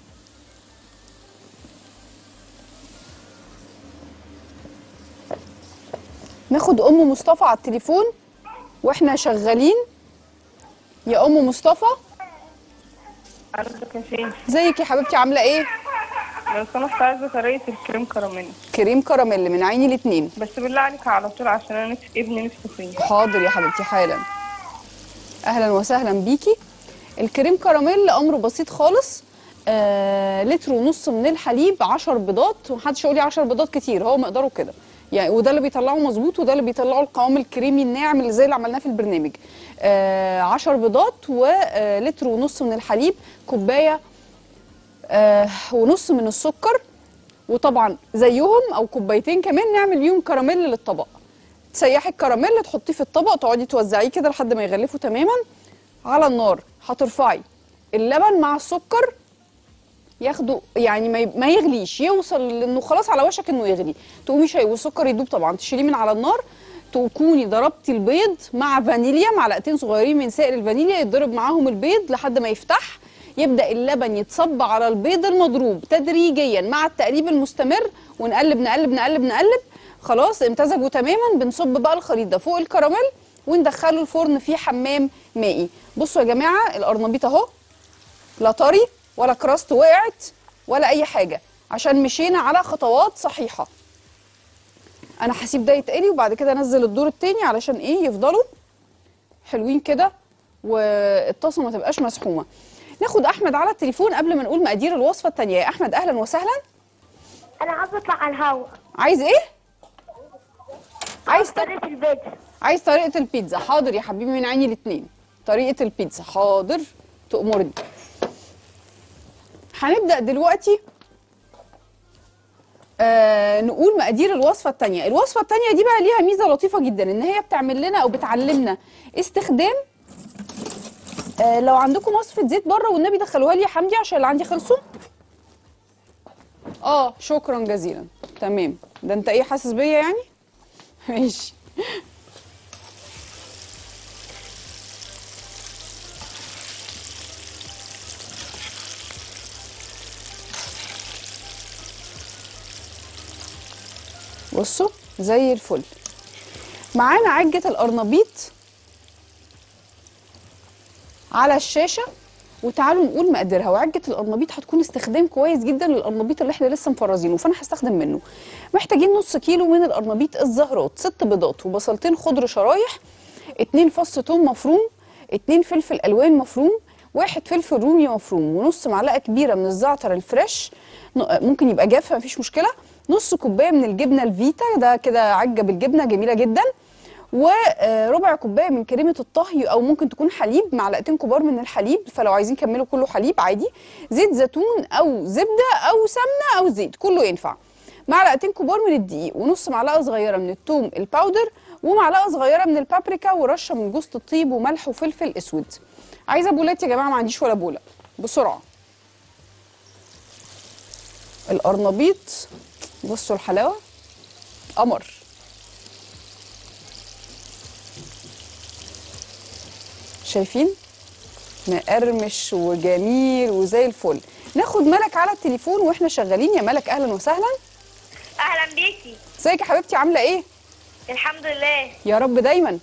ناخد ام مصطفى على التليفون واحنا شغالين يا ام مصطفى عندك يا شيخ ازيك يا حبيبتي عامله ايه لو سمحت عايزة طريقة الكريم كراميل كريم كراميل من عيني الاتنين بس بالله عليك على طول عشان انا نفسي ابني نفسه فيه حاضر يا حبيبتي حالا اهلا وسهلا بيكي الكريم كراميل امره بسيط خالص آه لتر ونص من الحليب 10 بيضات ومحدش يقول لي 10 بيضات كتير هو مقداره كده يعني وده اللي بيطلعه مظبوط وده اللي بيطلعه القوام الكريمي الناعم اللي زي اللي عملناه في البرنامج آه 10 بيضات ولتر ونص من الحليب كوبايه آه ونص من السكر وطبعا زيهم او كوبايتين كمان نعمل بيهم كراميل للطبق تسيحي الكراميل تحطيه في الطبق تقعدي توزعيه كده لحد ما يغلفوا تماما على النار هترفعي اللبن مع السكر ياخدوا يعني ما ي- ما يغليش يوصل لانه خلاص على وشك انه يغلي تقومي شاي والسكر يدوب طبعا تشيليه من على النار تكوني ضربتي البيض مع فانيليا معلقتين صغيرين من سائل الفانيليا يتضرب معاهم البيض لحد ما يفتح يبدا اللبن يتصب على البيض المضروب تدريجيا مع التقليب المستمر ونقلب نقلب نقلب نقلب خلاص امتزجوا تماما بنصب بقى الخليط ده فوق الكراميل وندخله الفرن فيه حمام مائي بصوا يا جماعه القرنبيط اهو لا طري ولا كراست وقعت ولا اي حاجه عشان مشينا على خطوات صحيحه انا هسيب ده يتقلي وبعد كده انزل الدور التاني علشان ايه يفضلوا حلوين كده والطاسه ما تبقاش مسحومه ناخد احمد على التليفون قبل ما نقول مقادير الوصفه التانيه يا احمد اهلا وسهلا انا عايزه اطلع على الهوا عايز ايه عايز طريقه البيتزا عايز طريقه البيتزا حاضر يا حبيبي من عيني الاتنين طريقه البيتزا حاضر تأمرني هنبدا دلوقتي آه نقول مقادير الوصفه الثانيه الوصفه الثانيه دي بقى ليها ميزه لطيفه جدا ان هي بتعمل لنا او بتعلمنا استخدام آه لو عندكم وصفه زيت بره والنبي دخلوها لي يا حمدي عشان اللي عندي خلصوا اه شكرا جزيلا تمام ده انت ايه حاسس بيا يعني ماشي بصوا زي الفل معانا عجة القرنبيط على الشاشة وتعالوا نقول مقاديرها وعجة القرنبيط هتكون استخدام كويس جدا للقرنبيط اللي احنا لسه مفرزينه فانا هستخدم منه محتاجين نص كيلو من القرنبيط الزهرات ست بيضات وبصلتين خضر شرايح اتنين فص توم مفروم اتنين فلفل الوان مفروم واحد فلفل رومي مفروم ونص معلقه كبيره من الزعتر الفريش ن- ممكن يبقى جاف مفيش مشكله نص كوبايه من الجبنه الفيتا ده كده عجه بالجبنه جميله جدا وربع كوبايه من كريمه الطهي او ممكن تكون حليب معلقتين كبار من الحليب فلو عايزين كملوا كله حليب عادي زيت زيتون او زبده او سمنه او زيت كله ينفع معلقتين كبار من الدقيق ونص معلقه صغيره من الثوم الباودر ومعلقه صغيره من البابريكا ورشه من جوز الطيب وملح وفلفل اسود عايزه بولات يا جماعه ما عنديش ولا بوله بسرعه القرنبيط بصوا الحلاوه قمر شايفين مقرمش وجميل وزي الفل ناخد ملك على التليفون واحنا شغالين يا ملك اهلا وسهلا اهلا بيكي ازيك يا حبيبتي عامله ايه الحمد لله يا رب دايما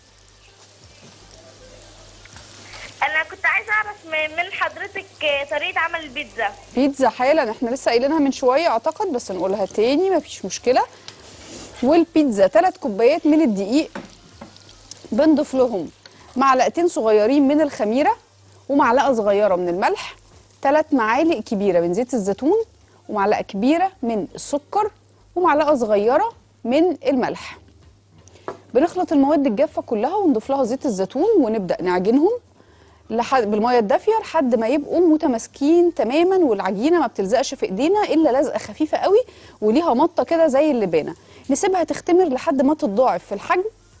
انا كنت عايزه اعرف م- من حضرتك طريقه عمل البيتزا بيتزا حالا احنا لسه قايلينها من شويه اعتقد بس نقولها تاني مفيش مشكله والبيتزا ثلاث كوبايات من الدقيق بنضيف لهم معلقتين صغيرين من الخميره ومعلقه صغيره من الملح ثلاث معالق كبيره من زيت الزيتون ومعلقه كبيره من السكر ومعلقه صغيره من الملح بنخلط المواد الجافه كلها ونضيف لها زيت الزيتون ونبدا نعجنهم لحد بالميه الدافيه لحد ما يبقوا متماسكين تماما والعجينه ما بتلزقش في ايدينا الا لزقه خفيفه قوي وليها مطه كده زي اللبانه نسيبها تختمر لحد ما تتضاعف في الحجم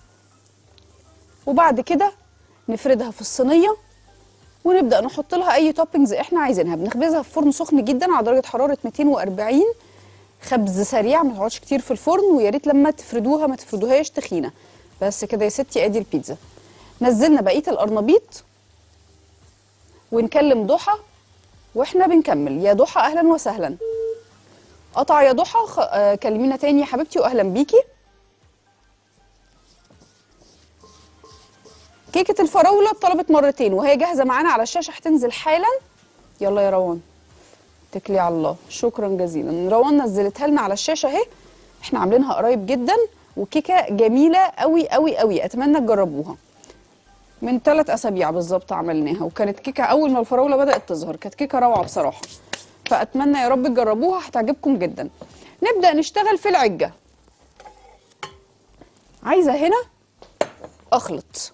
وبعد كده نفردها في الصينيه ونبدا نحط لها اي توبنجز احنا عايزينها بنخبزها في فرن سخن جدا على درجه حراره 240 خبز سريع ما تقعدش كتير في الفرن ويا ريت لما تفردوها ما تفردوهاش تخينه بس كده يا ستي ادي البيتزا نزلنا بقيه القرنبيط ونكلم ضحى واحنا بنكمل يا ضحى اهلا وسهلا قطع يا ضحى خ... آه كلمينا تاني يا حبيبتي واهلا بيكي كيكه الفراوله طلبت مرتين وهي جاهزه معانا على الشاشه هتنزل حالا يلا يا روان اتكلي على الله شكرا جزيلا روان نزلتها لنا على الشاشه اهي احنا عاملينها قريب جدا وكيكه جميله قوي قوي قوي اتمنى تجربوها من ثلاث اسابيع بالظبط عملناها وكانت كيكه اول ما الفراوله بدات تظهر كانت كيكه روعه بصراحه فاتمنى يا رب تجربوها هتعجبكم جدا نبدا نشتغل في العجه عايزه هنا اخلط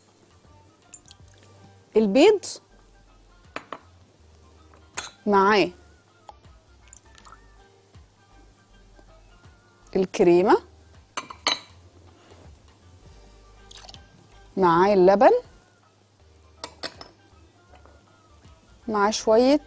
البيض معاه الكريمه معاه اللبن معاه شوية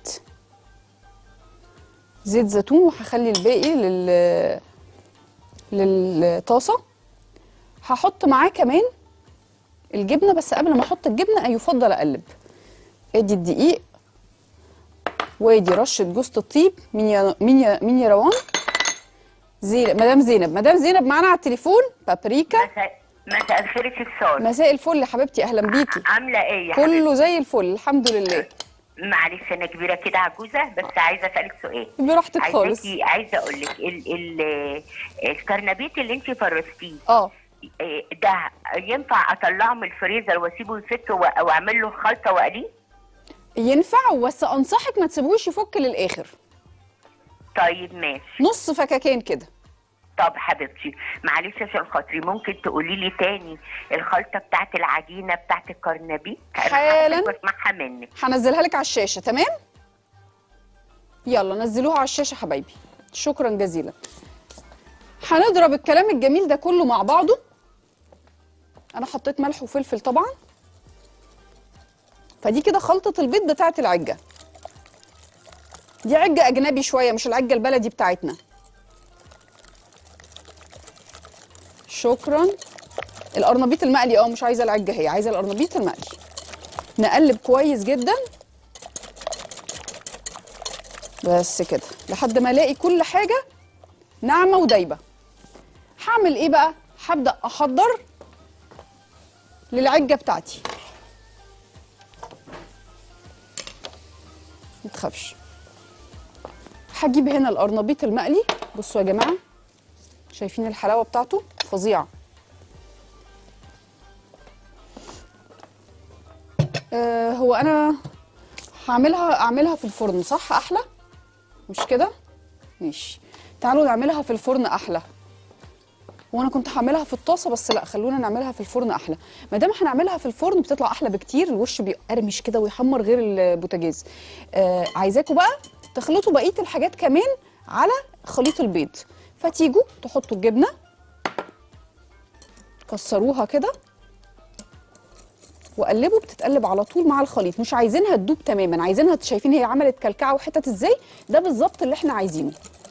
زيت زيتون وهخلي الباقي لل للطاسة هحط معاه كمان الجبنة بس قبل ما احط الجبنة يفضل اقلب ادي الدقيق وادي رشة جوز الطيب مين يا مين يا مين يا روان زينب مدام زينب مدام زينب معانا على التليفون بابريكا مساء مساء الخير يا سول مساء الفل يا حبيبتي اهلا بيكي عامله ايه يا حبيبتي؟ كله زي الفل الحمد لله معلش انا كبيره كده عجوزه بس عايزه اسالك سؤال براحتك خالص عايزاكي عايزه اقول لك ال ال الكرنبيت اللي انت فرستيه اه إيه، ده ينفع اطلعه من الفريزر واسيبه يفك و- واعمل له خلطه واقليه ينفع بس انصحك ما تسيبوش يفك للاخر طيب ماشي نص فكاكين كده طب حبيبتي معلش عشان خاطري ممكن تقولي لي تاني الخلطه بتاعت العجينه بتاعت الكرنبيت أنا حالاً. حابة اسمعها منك هنزلها لك على الشاشه تمام يلا نزلوها على الشاشه حبايبي شكرا جزيلا هنضرب الكلام الجميل ده كله مع بعضه انا حطيت ملح وفلفل طبعا فدي كده خلطه البيض بتاعه العجه دي عجه اجنبي شويه مش العجه البلدي بتاعتنا شكرا القرنبيط المقلي اه مش عايزه العجه هي عايزه القرنبيط المقلي نقلب كويس جدا بس كده لحد ما الاقي كل حاجه ناعمه ودايبه هعمل ايه بقى هبدا احضر للعجه بتاعتي متخافش هجيب هنا القرنبيط المقلي بصوا يا جماعه شايفين الحلاوه بتاعته فظيعه آه هو انا هعملها اعملها في الفرن صح احلى مش كده ماشي تعالوا نعملها في الفرن احلى وانا كنت هعملها في الطاسه بس لا خلونا نعملها في الفرن احلى ما دام هنعملها في الفرن بتطلع احلى بكتير الوش بيقرمش كده ويحمر غير البوتاجاز آه عايزاكم بقى تخلطوا بقيه الحاجات كمان على خليط البيض فتيجوا تحطوا الجبنه كسروها كده وقلبوا بتتقلب على طول مع الخليط مش عايزينها تدوب تماما عايزينها شايفين هي عملت كلكعه وحتت ازاي ده بالظبط اللي احنا عايزينه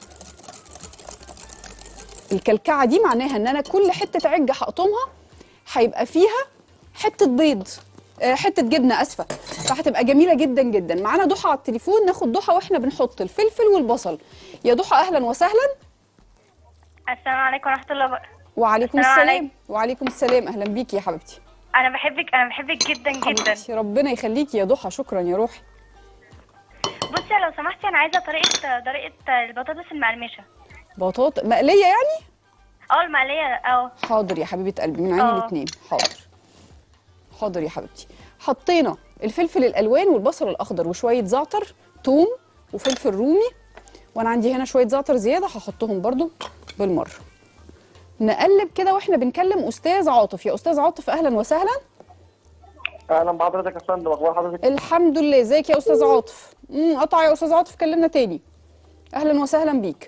الكلكعه دي معناها ان انا كل حته عجه هقطمها هيبقى فيها حته بيض آه، حته جبنه اسفه فهتبقى جميله جدا جدا معانا ضحى على التليفون ناخد ضحى واحنا بنحط الفلفل والبصل يا ضحى اهلا وسهلا السلام عليكم ورحمه الله وبركاته وعليكم السلام السلام عليكم. وعليكم السلام اهلا بيكي يا حبيبتي انا بحبك انا بحبك جدا جدا حبيبتي ربنا يخليكي يا ضحى شكرا يا روحي بصي لو سمحتي انا عايزه طريقه طريقه البطاطس المقرمشه بطاطا مقليه يعني اه المقليه اه حاضر يا حبيبه قلبي من عيني آه. الاثنين حاضر حاضر يا حبيبتي حطينا الفلفل الالوان والبصل الاخضر وشويه زعتر توم وفلفل رومي وانا عندي هنا شويه زعتر زياده هحطهم برضو بالمره نقلب كده واحنا بنكلم استاذ عاطف يا استاذ عاطف اهلا وسهلا اهلا بحضرتك يا فندم اخبار حضرتك الحمد لله ازيك يا استاذ عاطف امم قطع يا استاذ عاطف كلمنا تاني اهلا وسهلا بيك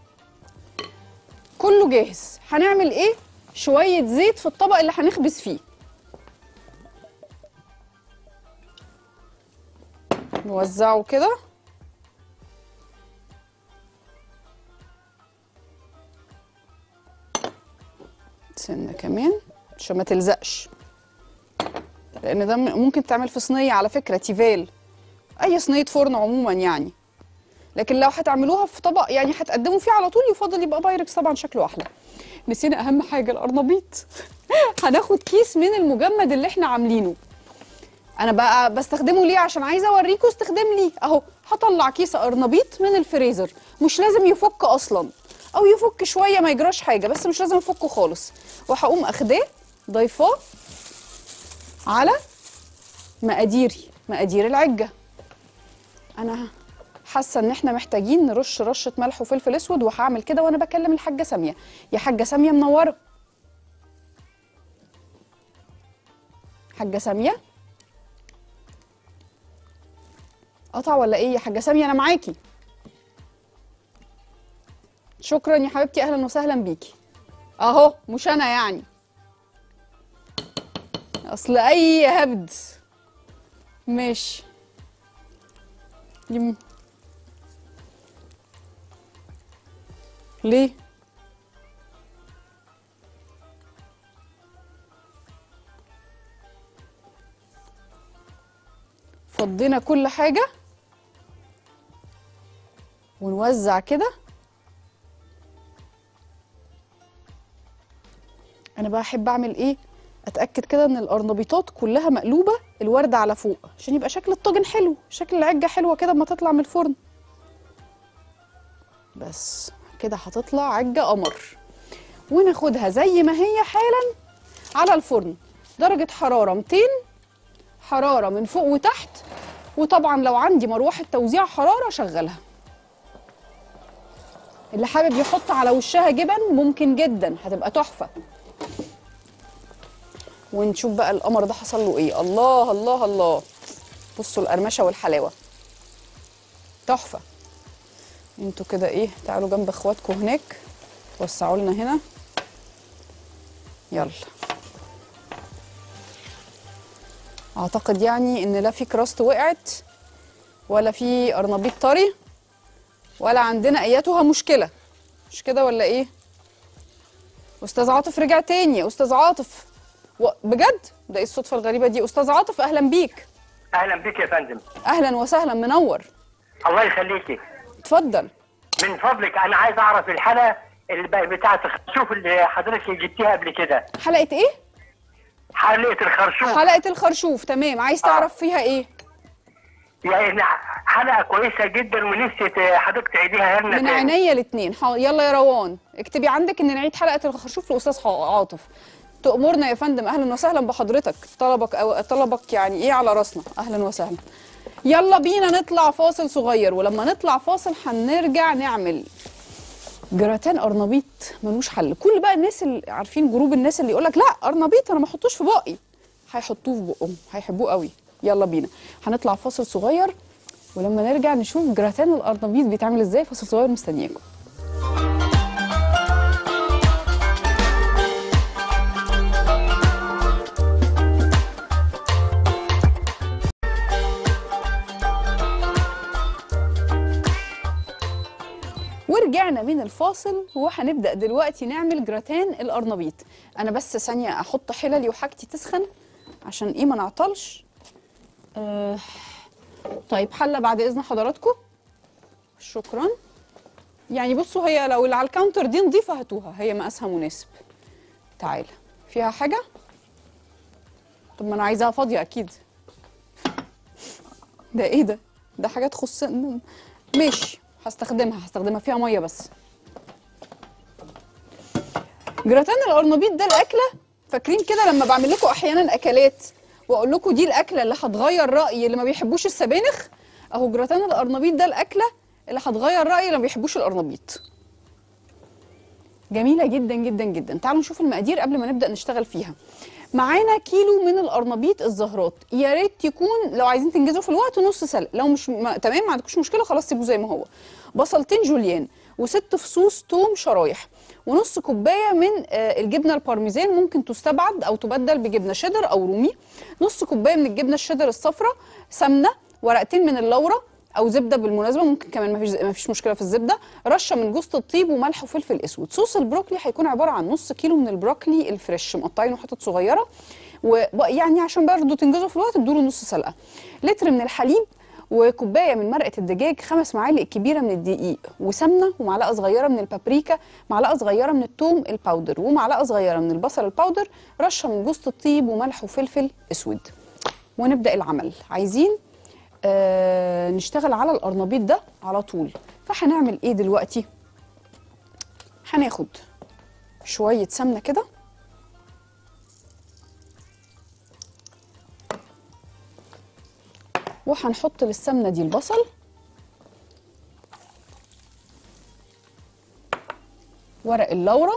كله جاهز هنعمل ايه شويه زيت في الطبق اللي هنخبز فيه نوزعه كده سنه كمان عشان ما تلزقش لان ده م- ممكن تعمل في صينيه على فكره تيفال اي صينيه فرن عموما يعني لكن لو هتعملوها في طبق يعني هتقدموا فيه على طول يفضل يبقى بايركس طبعا شكله احلى نسينا اهم حاجه القرنبيط هناخد كيس من المجمد اللي احنا عاملينه انا بقى بستخدمه ليه عشان عايزه اوريكم استخدام ليه اهو هطلع كيس قرنبيط من الفريزر مش لازم يفك اصلا او يفك شويه ما يجراش حاجه بس مش لازم يفكه خالص وهقوم اخداه ضيفاه على مقاديري مقادير العجه انا حاسه ان احنا محتاجين نرش رشه ملح وفلفل اسود وهعمل كده وانا بكلم الحاجه ساميه يا حاجه ساميه منوره حاجه ساميه قطع ولا ايه يا حاجه ساميه انا معاكي شكرا يا حبيبتي اهلا وسهلا بيكي اهو مش انا يعني اصل اي هبد ماشي يم... ليه فضينا كل حاجة ونوزع كده انا بقى احب اعمل ايه اتاكد كده ان القرنبيطات كلها مقلوبه الورده على فوق عشان يبقى شكل الطاجن حلو شكل العجه حلوه كده اما تطلع من الفرن بس كده هتطلع عجه قمر وناخدها زي ما هي حالا على الفرن درجه حراره 200 حراره من فوق وتحت وطبعا لو عندي مروحه توزيع حراره شغلها اللي حابب يحط على وشها جبن ممكن جدا هتبقى تحفه ونشوف بقى القمر ده حصل له ايه الله الله الله بصوا القرمشه والحلاوه تحفه انتوا كده ايه تعالوا جنب اخواتكم هناك وسعوا لنا هنا يلا اعتقد يعني ان لا في كراست وقعت ولا في قرنبيط طري ولا عندنا اياتها مشكله مش كده ولا ايه استاذ عاطف رجع تاني يا استاذ عاطف و... بجد ده ايه الصدفه الغريبه دي استاذ عاطف اهلا بيك اهلا بك يا فندم اهلا وسهلا منور الله يخليكي اتفضل من فضلك انا عايز اعرف الحلقه اللي بقى بتاعه الخرشوف اللي حضرتك جبتيها قبل كده حلقه ايه حلقه الخرشوف حلقه الخرشوف تمام عايز تعرف فيها ايه يعني حلقه كويسه جدا ونفسي ت- حضرتك تعيديها لنا من تاني. عينيا الاثنين يلا يا روان اكتبي عندك ان نعيد حلقه الخرشوف لاستاذ ح- عاطف تأمرنا يا فندم اهلا وسهلا بحضرتك طلبك أو طلبك يعني ايه على راسنا اهلا وسهلا يلا بينا نطلع فاصل صغير ولما نطلع فاصل هنرجع نعمل جراتان قرنبيط ملوش حل كل بقى الناس اللي عارفين جروب الناس اللي يقولك لا قرنبيط انا ما احطوش في بقي هيحطوه في بقهم هيحبوه قوي يلا بينا هنطلع فاصل صغير ولما نرجع نشوف جراتان القرنبيط بيتعمل ازاي فاصل صغير مستنياكم ورجعنا من الفاصل وهنبدأ دلوقتي نعمل جراتان القرنبيط انا بس ثانية احط حللي وحاجتي تسخن عشان ايه ما نعطلش آه طيب حلة بعد اذن حضراتكم شكرا يعني بصوا هي لو اللي على الكاونتر دي نضيفة هاتوها هي مقاسها مناسب تعالى فيها حاجة طب ما انا عايزاها فاضية اكيد ده ايه ده ده حاجة تخص ماشي هستخدمها هستخدمها فيها ميه بس جراتان القرنبيط ده الاكله فاكرين كده لما بعمل لكم احيانا اكلات واقول لكم دي الاكله اللي هتغير رايي اللي ما بيحبوش السبانخ اهو جراتان القرنبيط ده الاكله اللي هتغير رايي اللي ما بيحبوش القرنبيط جميله جدا جدا جدا تعالوا نشوف المقادير قبل ما نبدا نشتغل فيها معانا كيلو من القرنبيط الزهرات يا ريت يكون لو عايزين تنجزوا في الوقت نص سلق لو مش ما... تمام ما عندكوش مشكله خلاص سيبوه زي ما هو بصلتين جوليان وست فصوص توم شرايح ونص كوبايه من آه، الجبنه البارميزان ممكن تستبعد او تبدل بجبنه شيدر او رومي نص كوبايه من الجبنه الشيدر الصفراء سمنه ورقتين من اللورة او زبده بالمناسبه ممكن كمان ما فيش ما فيش مشكله في الزبده رشه من جوز الطيب وملح وفلفل اسود صوص البروكلي هيكون عباره عن نص كيلو من البروكلي الفريش مقطعينه حتت صغيره ويعني عشان برضه تنجزوا في الوقت ادوا نص سلقه لتر من الحليب وكوبايه من مرقه الدجاج خمس معالق كبيره من الدقيق وسمنه ومعلقه صغيره من البابريكا معلقه صغيره من الثوم الباودر ومعلقه صغيره من البصل الباودر رشه من جوز الطيب وملح وفلفل اسود ونبدا العمل عايزين آه نشتغل على القرنبيط ده على طول فهنعمل ايه دلوقتي هناخد شويه سمنه كده وهنحط للسمنه دي البصل ورق اللورة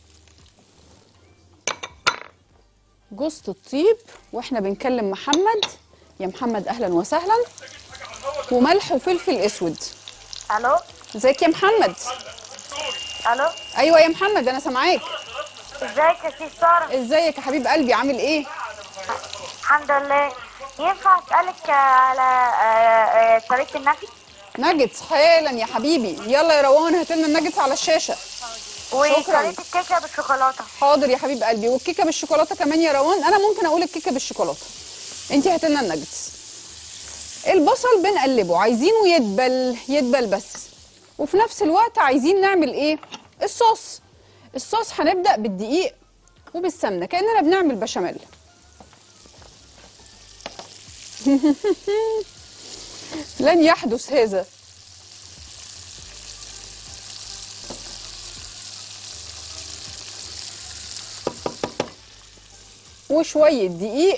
جوزة الطيب واحنا بنكلم محمد يا محمد اهلا وسهلا وملح وفلفل اسود الو ازيك يا محمد الو ايوه يا محمد انا سامعاك ازيك يا سيس ساره ازيك يا حبيب قلبي عامل ايه الحمد لله ينفع اسالك على آه، آه، طريقه النفي ناجتس حالا يا حبيبي يلا يا روان هات لنا الناجتس على الشاشه وطريقه الكيكه بالشوكولاته حاضر يا حبيب قلبي والكيكه بالشوكولاته كمان يا روان انا ممكن اقول الكيكه بالشوكولاته انت هات لنا الناجتس البصل بنقلبه عايزينه يدبل يدبل بس وفي نفس الوقت عايزين نعمل ايه الصوص الصوص هنبدا بالدقيق وبالسمنه كاننا بنعمل بشاميل لن يحدث هذا وشويه دقيق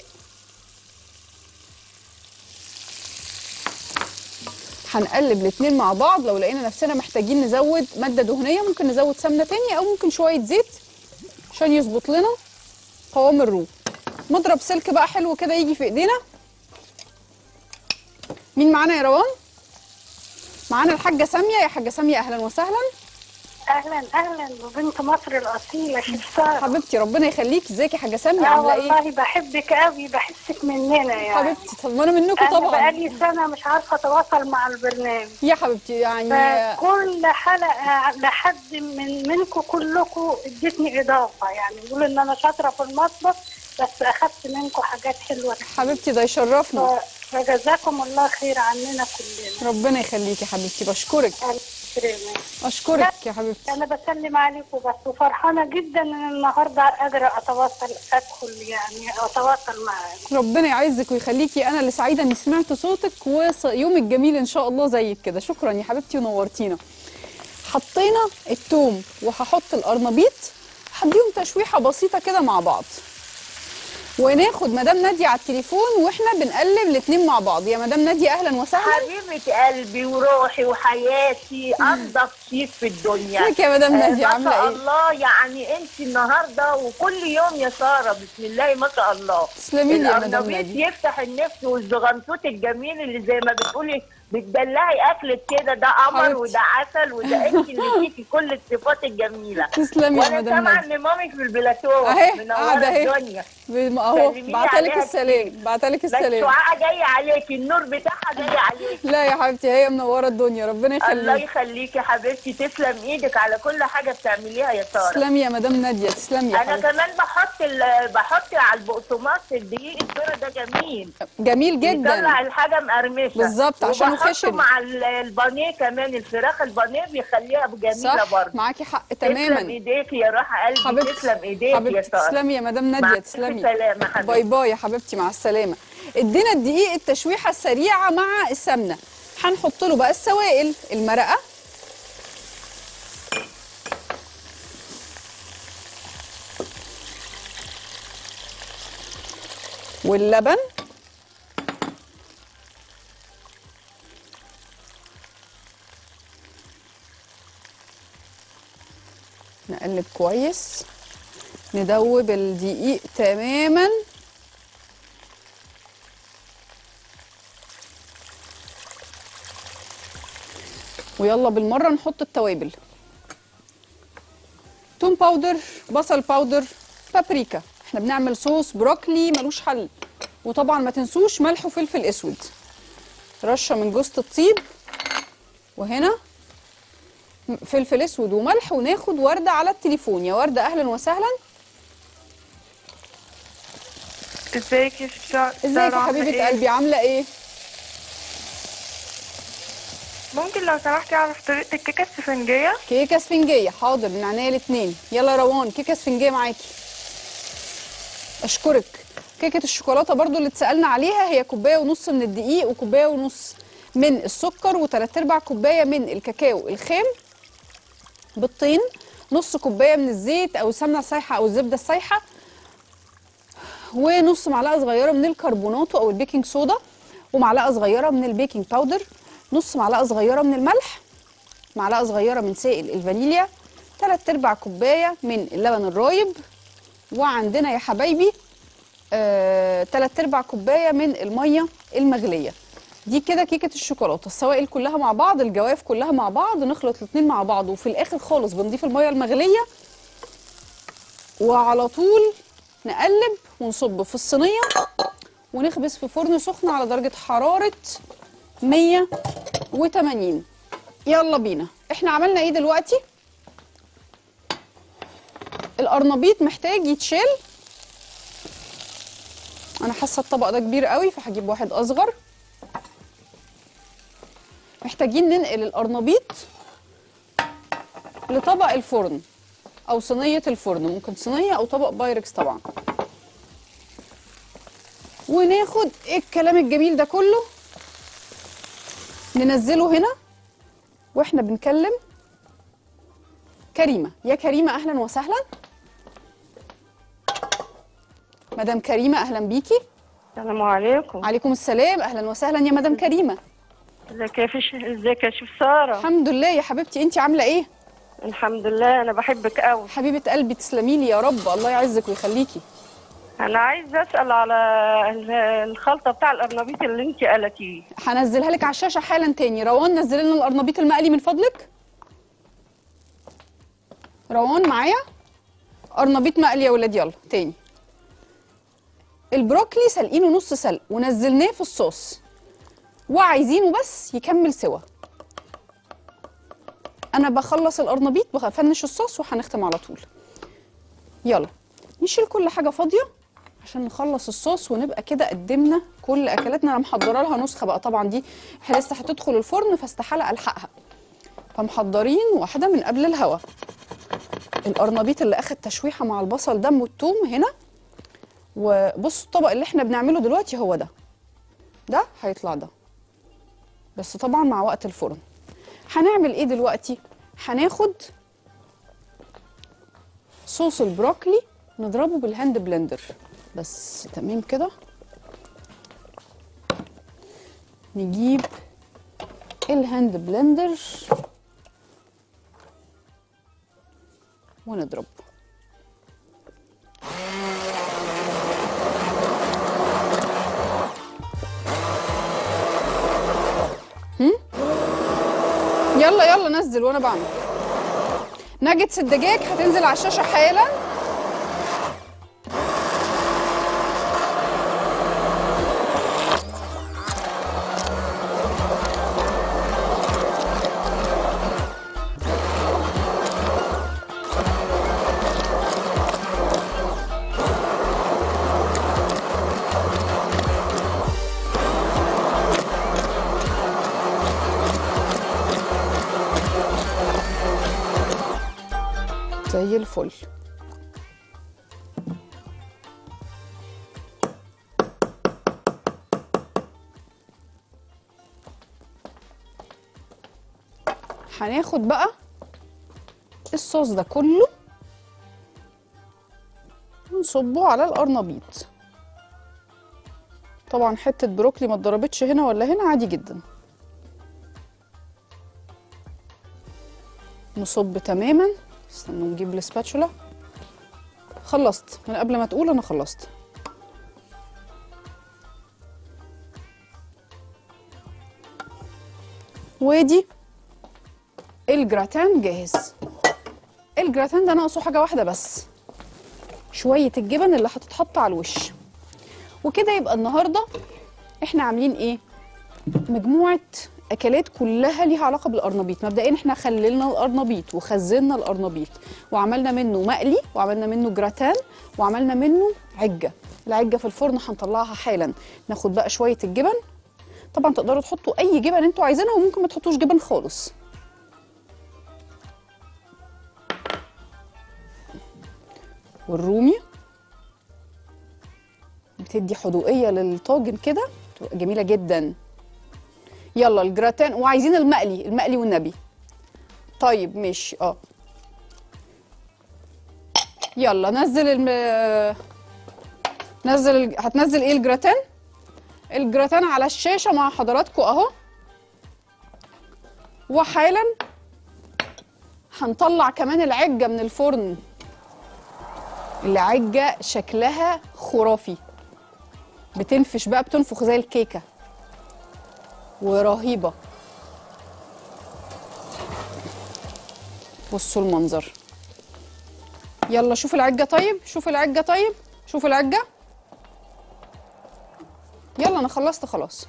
هنقلب الاتنين مع بعض لو لقينا نفسنا محتاجين نزود ماده دهنيه ممكن نزود سمنه تانية او ممكن شويه زيت عشان يظبط لنا قوام الرو مضرب سلك بقى حلو كده يجي في ايدينا مين معانا يا روان معانا الحاجه ساميه يا حاجه ساميه اهلا وسهلا اهلا اهلا وبنت مصر الاصيله شيف ساره حبيبتي ربنا يخليكي ازيك يا حاجه ساميه اه عامله ايه والله بحبك قوي بحسك مننا يعني حبيبتي طب ما انا منكم انا طبعا بقالي سنه مش عارفه اتواصل مع البرنامج يا حبيبتي يعني فكل حلقه لحد من منكم كلكم ادتني اضافه يعني يقول ان انا شاطره في المطبخ بس اخدت منكم حاجات حلوه كتير. حبيبتي ده يشرفنا ف- فجزاكم الله خير عننا كلنا ربنا يخليكي يا حبيبتي بشكرك ألف سلامة. اشكرك يا حبيبتي انا بسلم عليكم بس وفرحانه جدا ان النهارده قادره اتواصل ادخل يعني اتواصل معاكم ربنا يعزك ويخليكي انا اللي سعيده اني سمعت صوتك ويومك جميل ان شاء الله زيك كده شكرا يا حبيبتي ونورتينا حطينا التوم وهحط القرنبيط هديهم تشويحه بسيطه كده مع بعض وناخد مدام ناديه على التليفون واحنا بنقلب الاتنين مع بعض يا مدام ناديه اهلا وسهلا حبيبة قلبي وروحي وحياتي أنضف شيف في الدنيا ازيك يا مدام آه، ناديه ما عامله شاء ايه الله يعني انت النهارده وكل يوم يا ساره بسم الله ما شاء الله تسلمي لي يا مدام القرنبيط ناديه يفتح النفس والزغنطوط الجميل اللي زي ما بتقولي بتدلعي اكلك كده ده قمر حبيبتي. وده عسل وده انت اللي فيكي كل الصفات الجميله تسلمي يا وانا مدام سامعه ناديه ان مامك في البلاتو أهي، منوره قاعدة أهي. الدنيا ب- اهو سلمي لي بعتلك عليها السلام بعتلك بس السلام شعاعة جاية عليكي النور بتاعها جاي عليكي لا يا حبيبتي هي منوره الدنيا ربنا الله يخليك يخليكي يا حبيبتي تسلم ايدك على كل حاجه بتعمليها يا ساره تسلمي يا مدام ناديه تسلمي يا انا حبيبتي كمان بحط ال- بحط على البقسماط الدقيق الذره ده جميل جميل بيطلع جدا الحاجه مقرمشه بالظبط، عشان وبحطه خشن. مع ال- البانيه كمان الفراخ البانيه بيخليها جميله صح برضه معاكي حق تسلم تماما ايديكي يا روح قلبي حبيبتي تسلم ايديك يا حبيبتي ساره تسلمي يا مدام مع ناديه ألف تسلمي سلامه حبيبتي باي باي يا حبيبتي مع السلامه ادينا الدقيق التشويحه السريعه مع السمنه هنحط له بقى السوائل المرقه واللبن نقلب كويس ندوب الدقيق تماما ويلا بالمره نحط التوابل توم باودر بصل باودر بابريكا احنا بنعمل صوص بروكلي ملوش حل وطبعا ما تنسوش ملح وفلفل اسود رشه من جوزة الطيب وهنا فلفل اسود وملح وناخد ورده على التليفون يا ورده اهلا وسهلا ازيك يا سارة ازيك يا حبيبه قلبي عامله ايه ممكن لو سمحتي اعرف طريقة الكيكة السفنجية كيكه اسفنجيه حاضر من عينيا الاثنين يلا روان كيكه اسفنجيه معاكي اشكرك كيكه الشوكولاته برضو اللي اتسالنا عليها هي كوبايه ونص من الدقيق وكوبايه ونص من السكر وثلاث ارباع كوبايه من الكاكاو الخام بالطين نص كوبايه من الزيت او السمنه السايحه او الزبده السايحه ونص معلقه صغيره من الكربوناتو او البيكنج صودا ومعلقه صغيره من البيكنج باودر نص معلقه صغيره من الملح معلقه صغيره من سائل الفانيليا ثلاث ارباع كوبايه من اللبن الرايب وعندنا يا حبايبي ثلاث ارباع كوبايه من الميه المغليه دي كده كيكه الشوكولاته السوائل كلها مع بعض الجواف كلها مع بعض نخلط الاثنين مع بعض وفي الاخر خالص بنضيف الميه المغليه وعلى طول نقلب ونصب في الصينيه ونخبز في فرن سخن على درجه حراره 180 يلا بينا احنا عملنا ايه دلوقتي القرنبيط محتاج يتشال انا حاسه الطبق ده كبير قوي فهجيب واحد اصغر محتاجين ننقل القرنبيط لطبق الفرن او صينيه الفرن ممكن صينيه او طبق بايركس طبعا وناخد ايه الكلام الجميل ده كله ننزله هنا واحنا بنكلم كريمه يا كريمه اهلا وسهلا مدام كريمه اهلا بيكي السلام عليكم عليكم السلام اهلا وسهلا يا مدام كريمه ازيك يا فيش ازيك يا شيف سارة الحمد لله يا حبيبتي انت عامله ايه الحمد لله انا بحبك قوي حبيبه قلبي تسلمي لي يا رب الله يعزك ويخليكي انا عايزه اسال على ال- الخلطه بتاع القرنبيط اللي انت قلتيه هنزلها لك على الشاشه حالا تاني روان نزل لنا القرنبيط المقلي من فضلك روان معايا قرنبيط مقلي يا ولاد يلا تاني البروكلي سلقينه نص سلق ونزلناه في الصوص وعايزينه بس يكمل سوا انا بخلص القرنبيط بفنش الصوص وهنختم على طول يلا نشيل كل حاجه فاضيه عشان نخلص الصوص ونبقى كده قدمنا كل اكلاتنا انا محضره لها نسخه بقى طبعا دي إحنا لسه هتدخل الفرن فاستحاله الحقها فمحضرين واحده من قبل الهوا القرنبيط اللي اخد تشويحه مع البصل دم والثوم هنا وبصوا الطبق اللي احنا بنعمله دلوقتي هو ده ده هيطلع ده بس طبعا مع وقت الفرن هنعمل ايه دلوقتي هناخد صوص البروكلي نضربه بالهاند بلندر بس تمام كده نجيب الهاند بلندر ونضرب هم؟ يلا يلا نزل وانا بعمل ناجتس الدجاج هتنزل على الشاشه حالا زي الفل هناخد بقى الصوص ده كله ونصبه على القرنبيط طبعا حته بروكلي ما اتضربتش هنا ولا هنا عادي جدا نصب تماما استنوا نجيب السباتشولا خلصت من قبل ما تقول انا خلصت وادي الجراتان جاهز الجراتان ده ناقصه حاجه واحده بس شويه الجبن اللي هتتحط على الوش وكده يبقى النهارده احنا عاملين ايه مجموعه اكلات كلها ليها علاقه بالقرنبيط مبدئيا احنا خللنا القرنبيط وخزنا القرنبيط وعملنا منه مقلي وعملنا منه جراتان وعملنا منه عجه العجه في الفرن هنطلعها حالا ناخد بقى شويه الجبن طبعا تقدروا تحطوا اي جبن انتوا عايزينها وممكن ما تحطوش جبن خالص والرومي بتدي حدوقيه للطاجن كده تبقى جميله جدا يلا الجراتان وعايزين المقلي المقلي والنبي طيب ماشي اه يلا نزل الم... نزل ال... هتنزل ايه الجراتان الجراتان على الشاشه مع حضراتكم اهو وحالا هنطلع كمان العجه من الفرن العجه شكلها خرافي بتنفش بقى بتنفخ زي الكيكه ورهيبة بصوا المنظر يلا شوف العجة طيب شوف العجة طيب شوف العجة يلا انا خلصت خلاص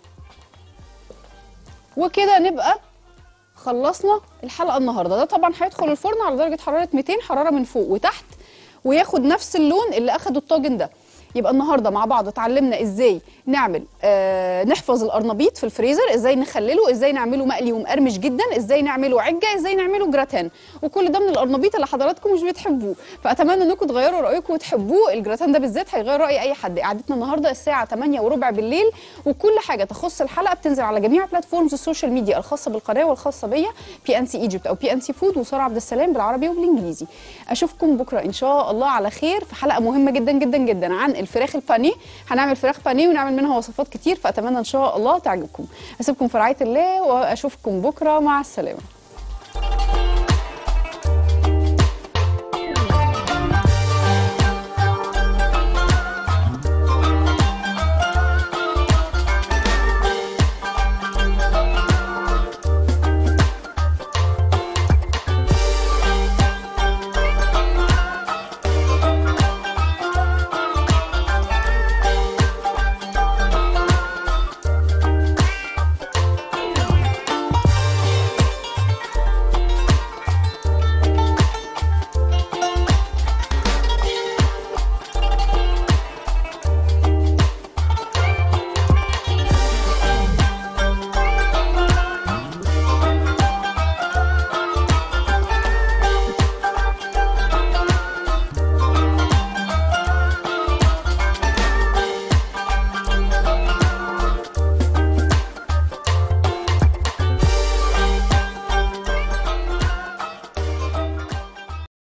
وكده نبقى خلصنا الحلقة النهاردة ده طبعا هيدخل الفرن على درجة حرارة 200 حرارة من فوق وتحت وياخد نفس اللون اللي اخده الطاجن ده يبقى النهارده مع بعض اتعلمنا ازاي نعمل آه نحفظ القرنبيط في الفريزر ازاي نخلله ازاي نعمله مقلي ومقرمش جدا ازاي نعمله عجه ازاي نعمله جراتان وكل ده من القرنبيط اللي حضراتكم مش بتحبوه فاتمنى انكم تغيروا رايكم وتحبوه الجراتان ده بالذات هيغير راي اي حد قعدتنا النهارده الساعه 8 وربع بالليل وكل حاجه تخص الحلقه بتنزل على جميع بلاتفورمز السوشيال ميديا الخاصه بالقناه والخاصه بيا بي ان سي ايجيبت او بي ان سي فود وساره عبد السلام بالعربي وبالانجليزي اشوفكم بكره ان شاء الله على خير في حلقه مهمه جدا جدا جدا عن الفراخ البانيه هنعمل فراخ بانيه ونعمل منها وصفات كتير فاتمنى ان شاء الله تعجبكم اسيبكم في رعايه الله واشوفكم بكره مع السلامه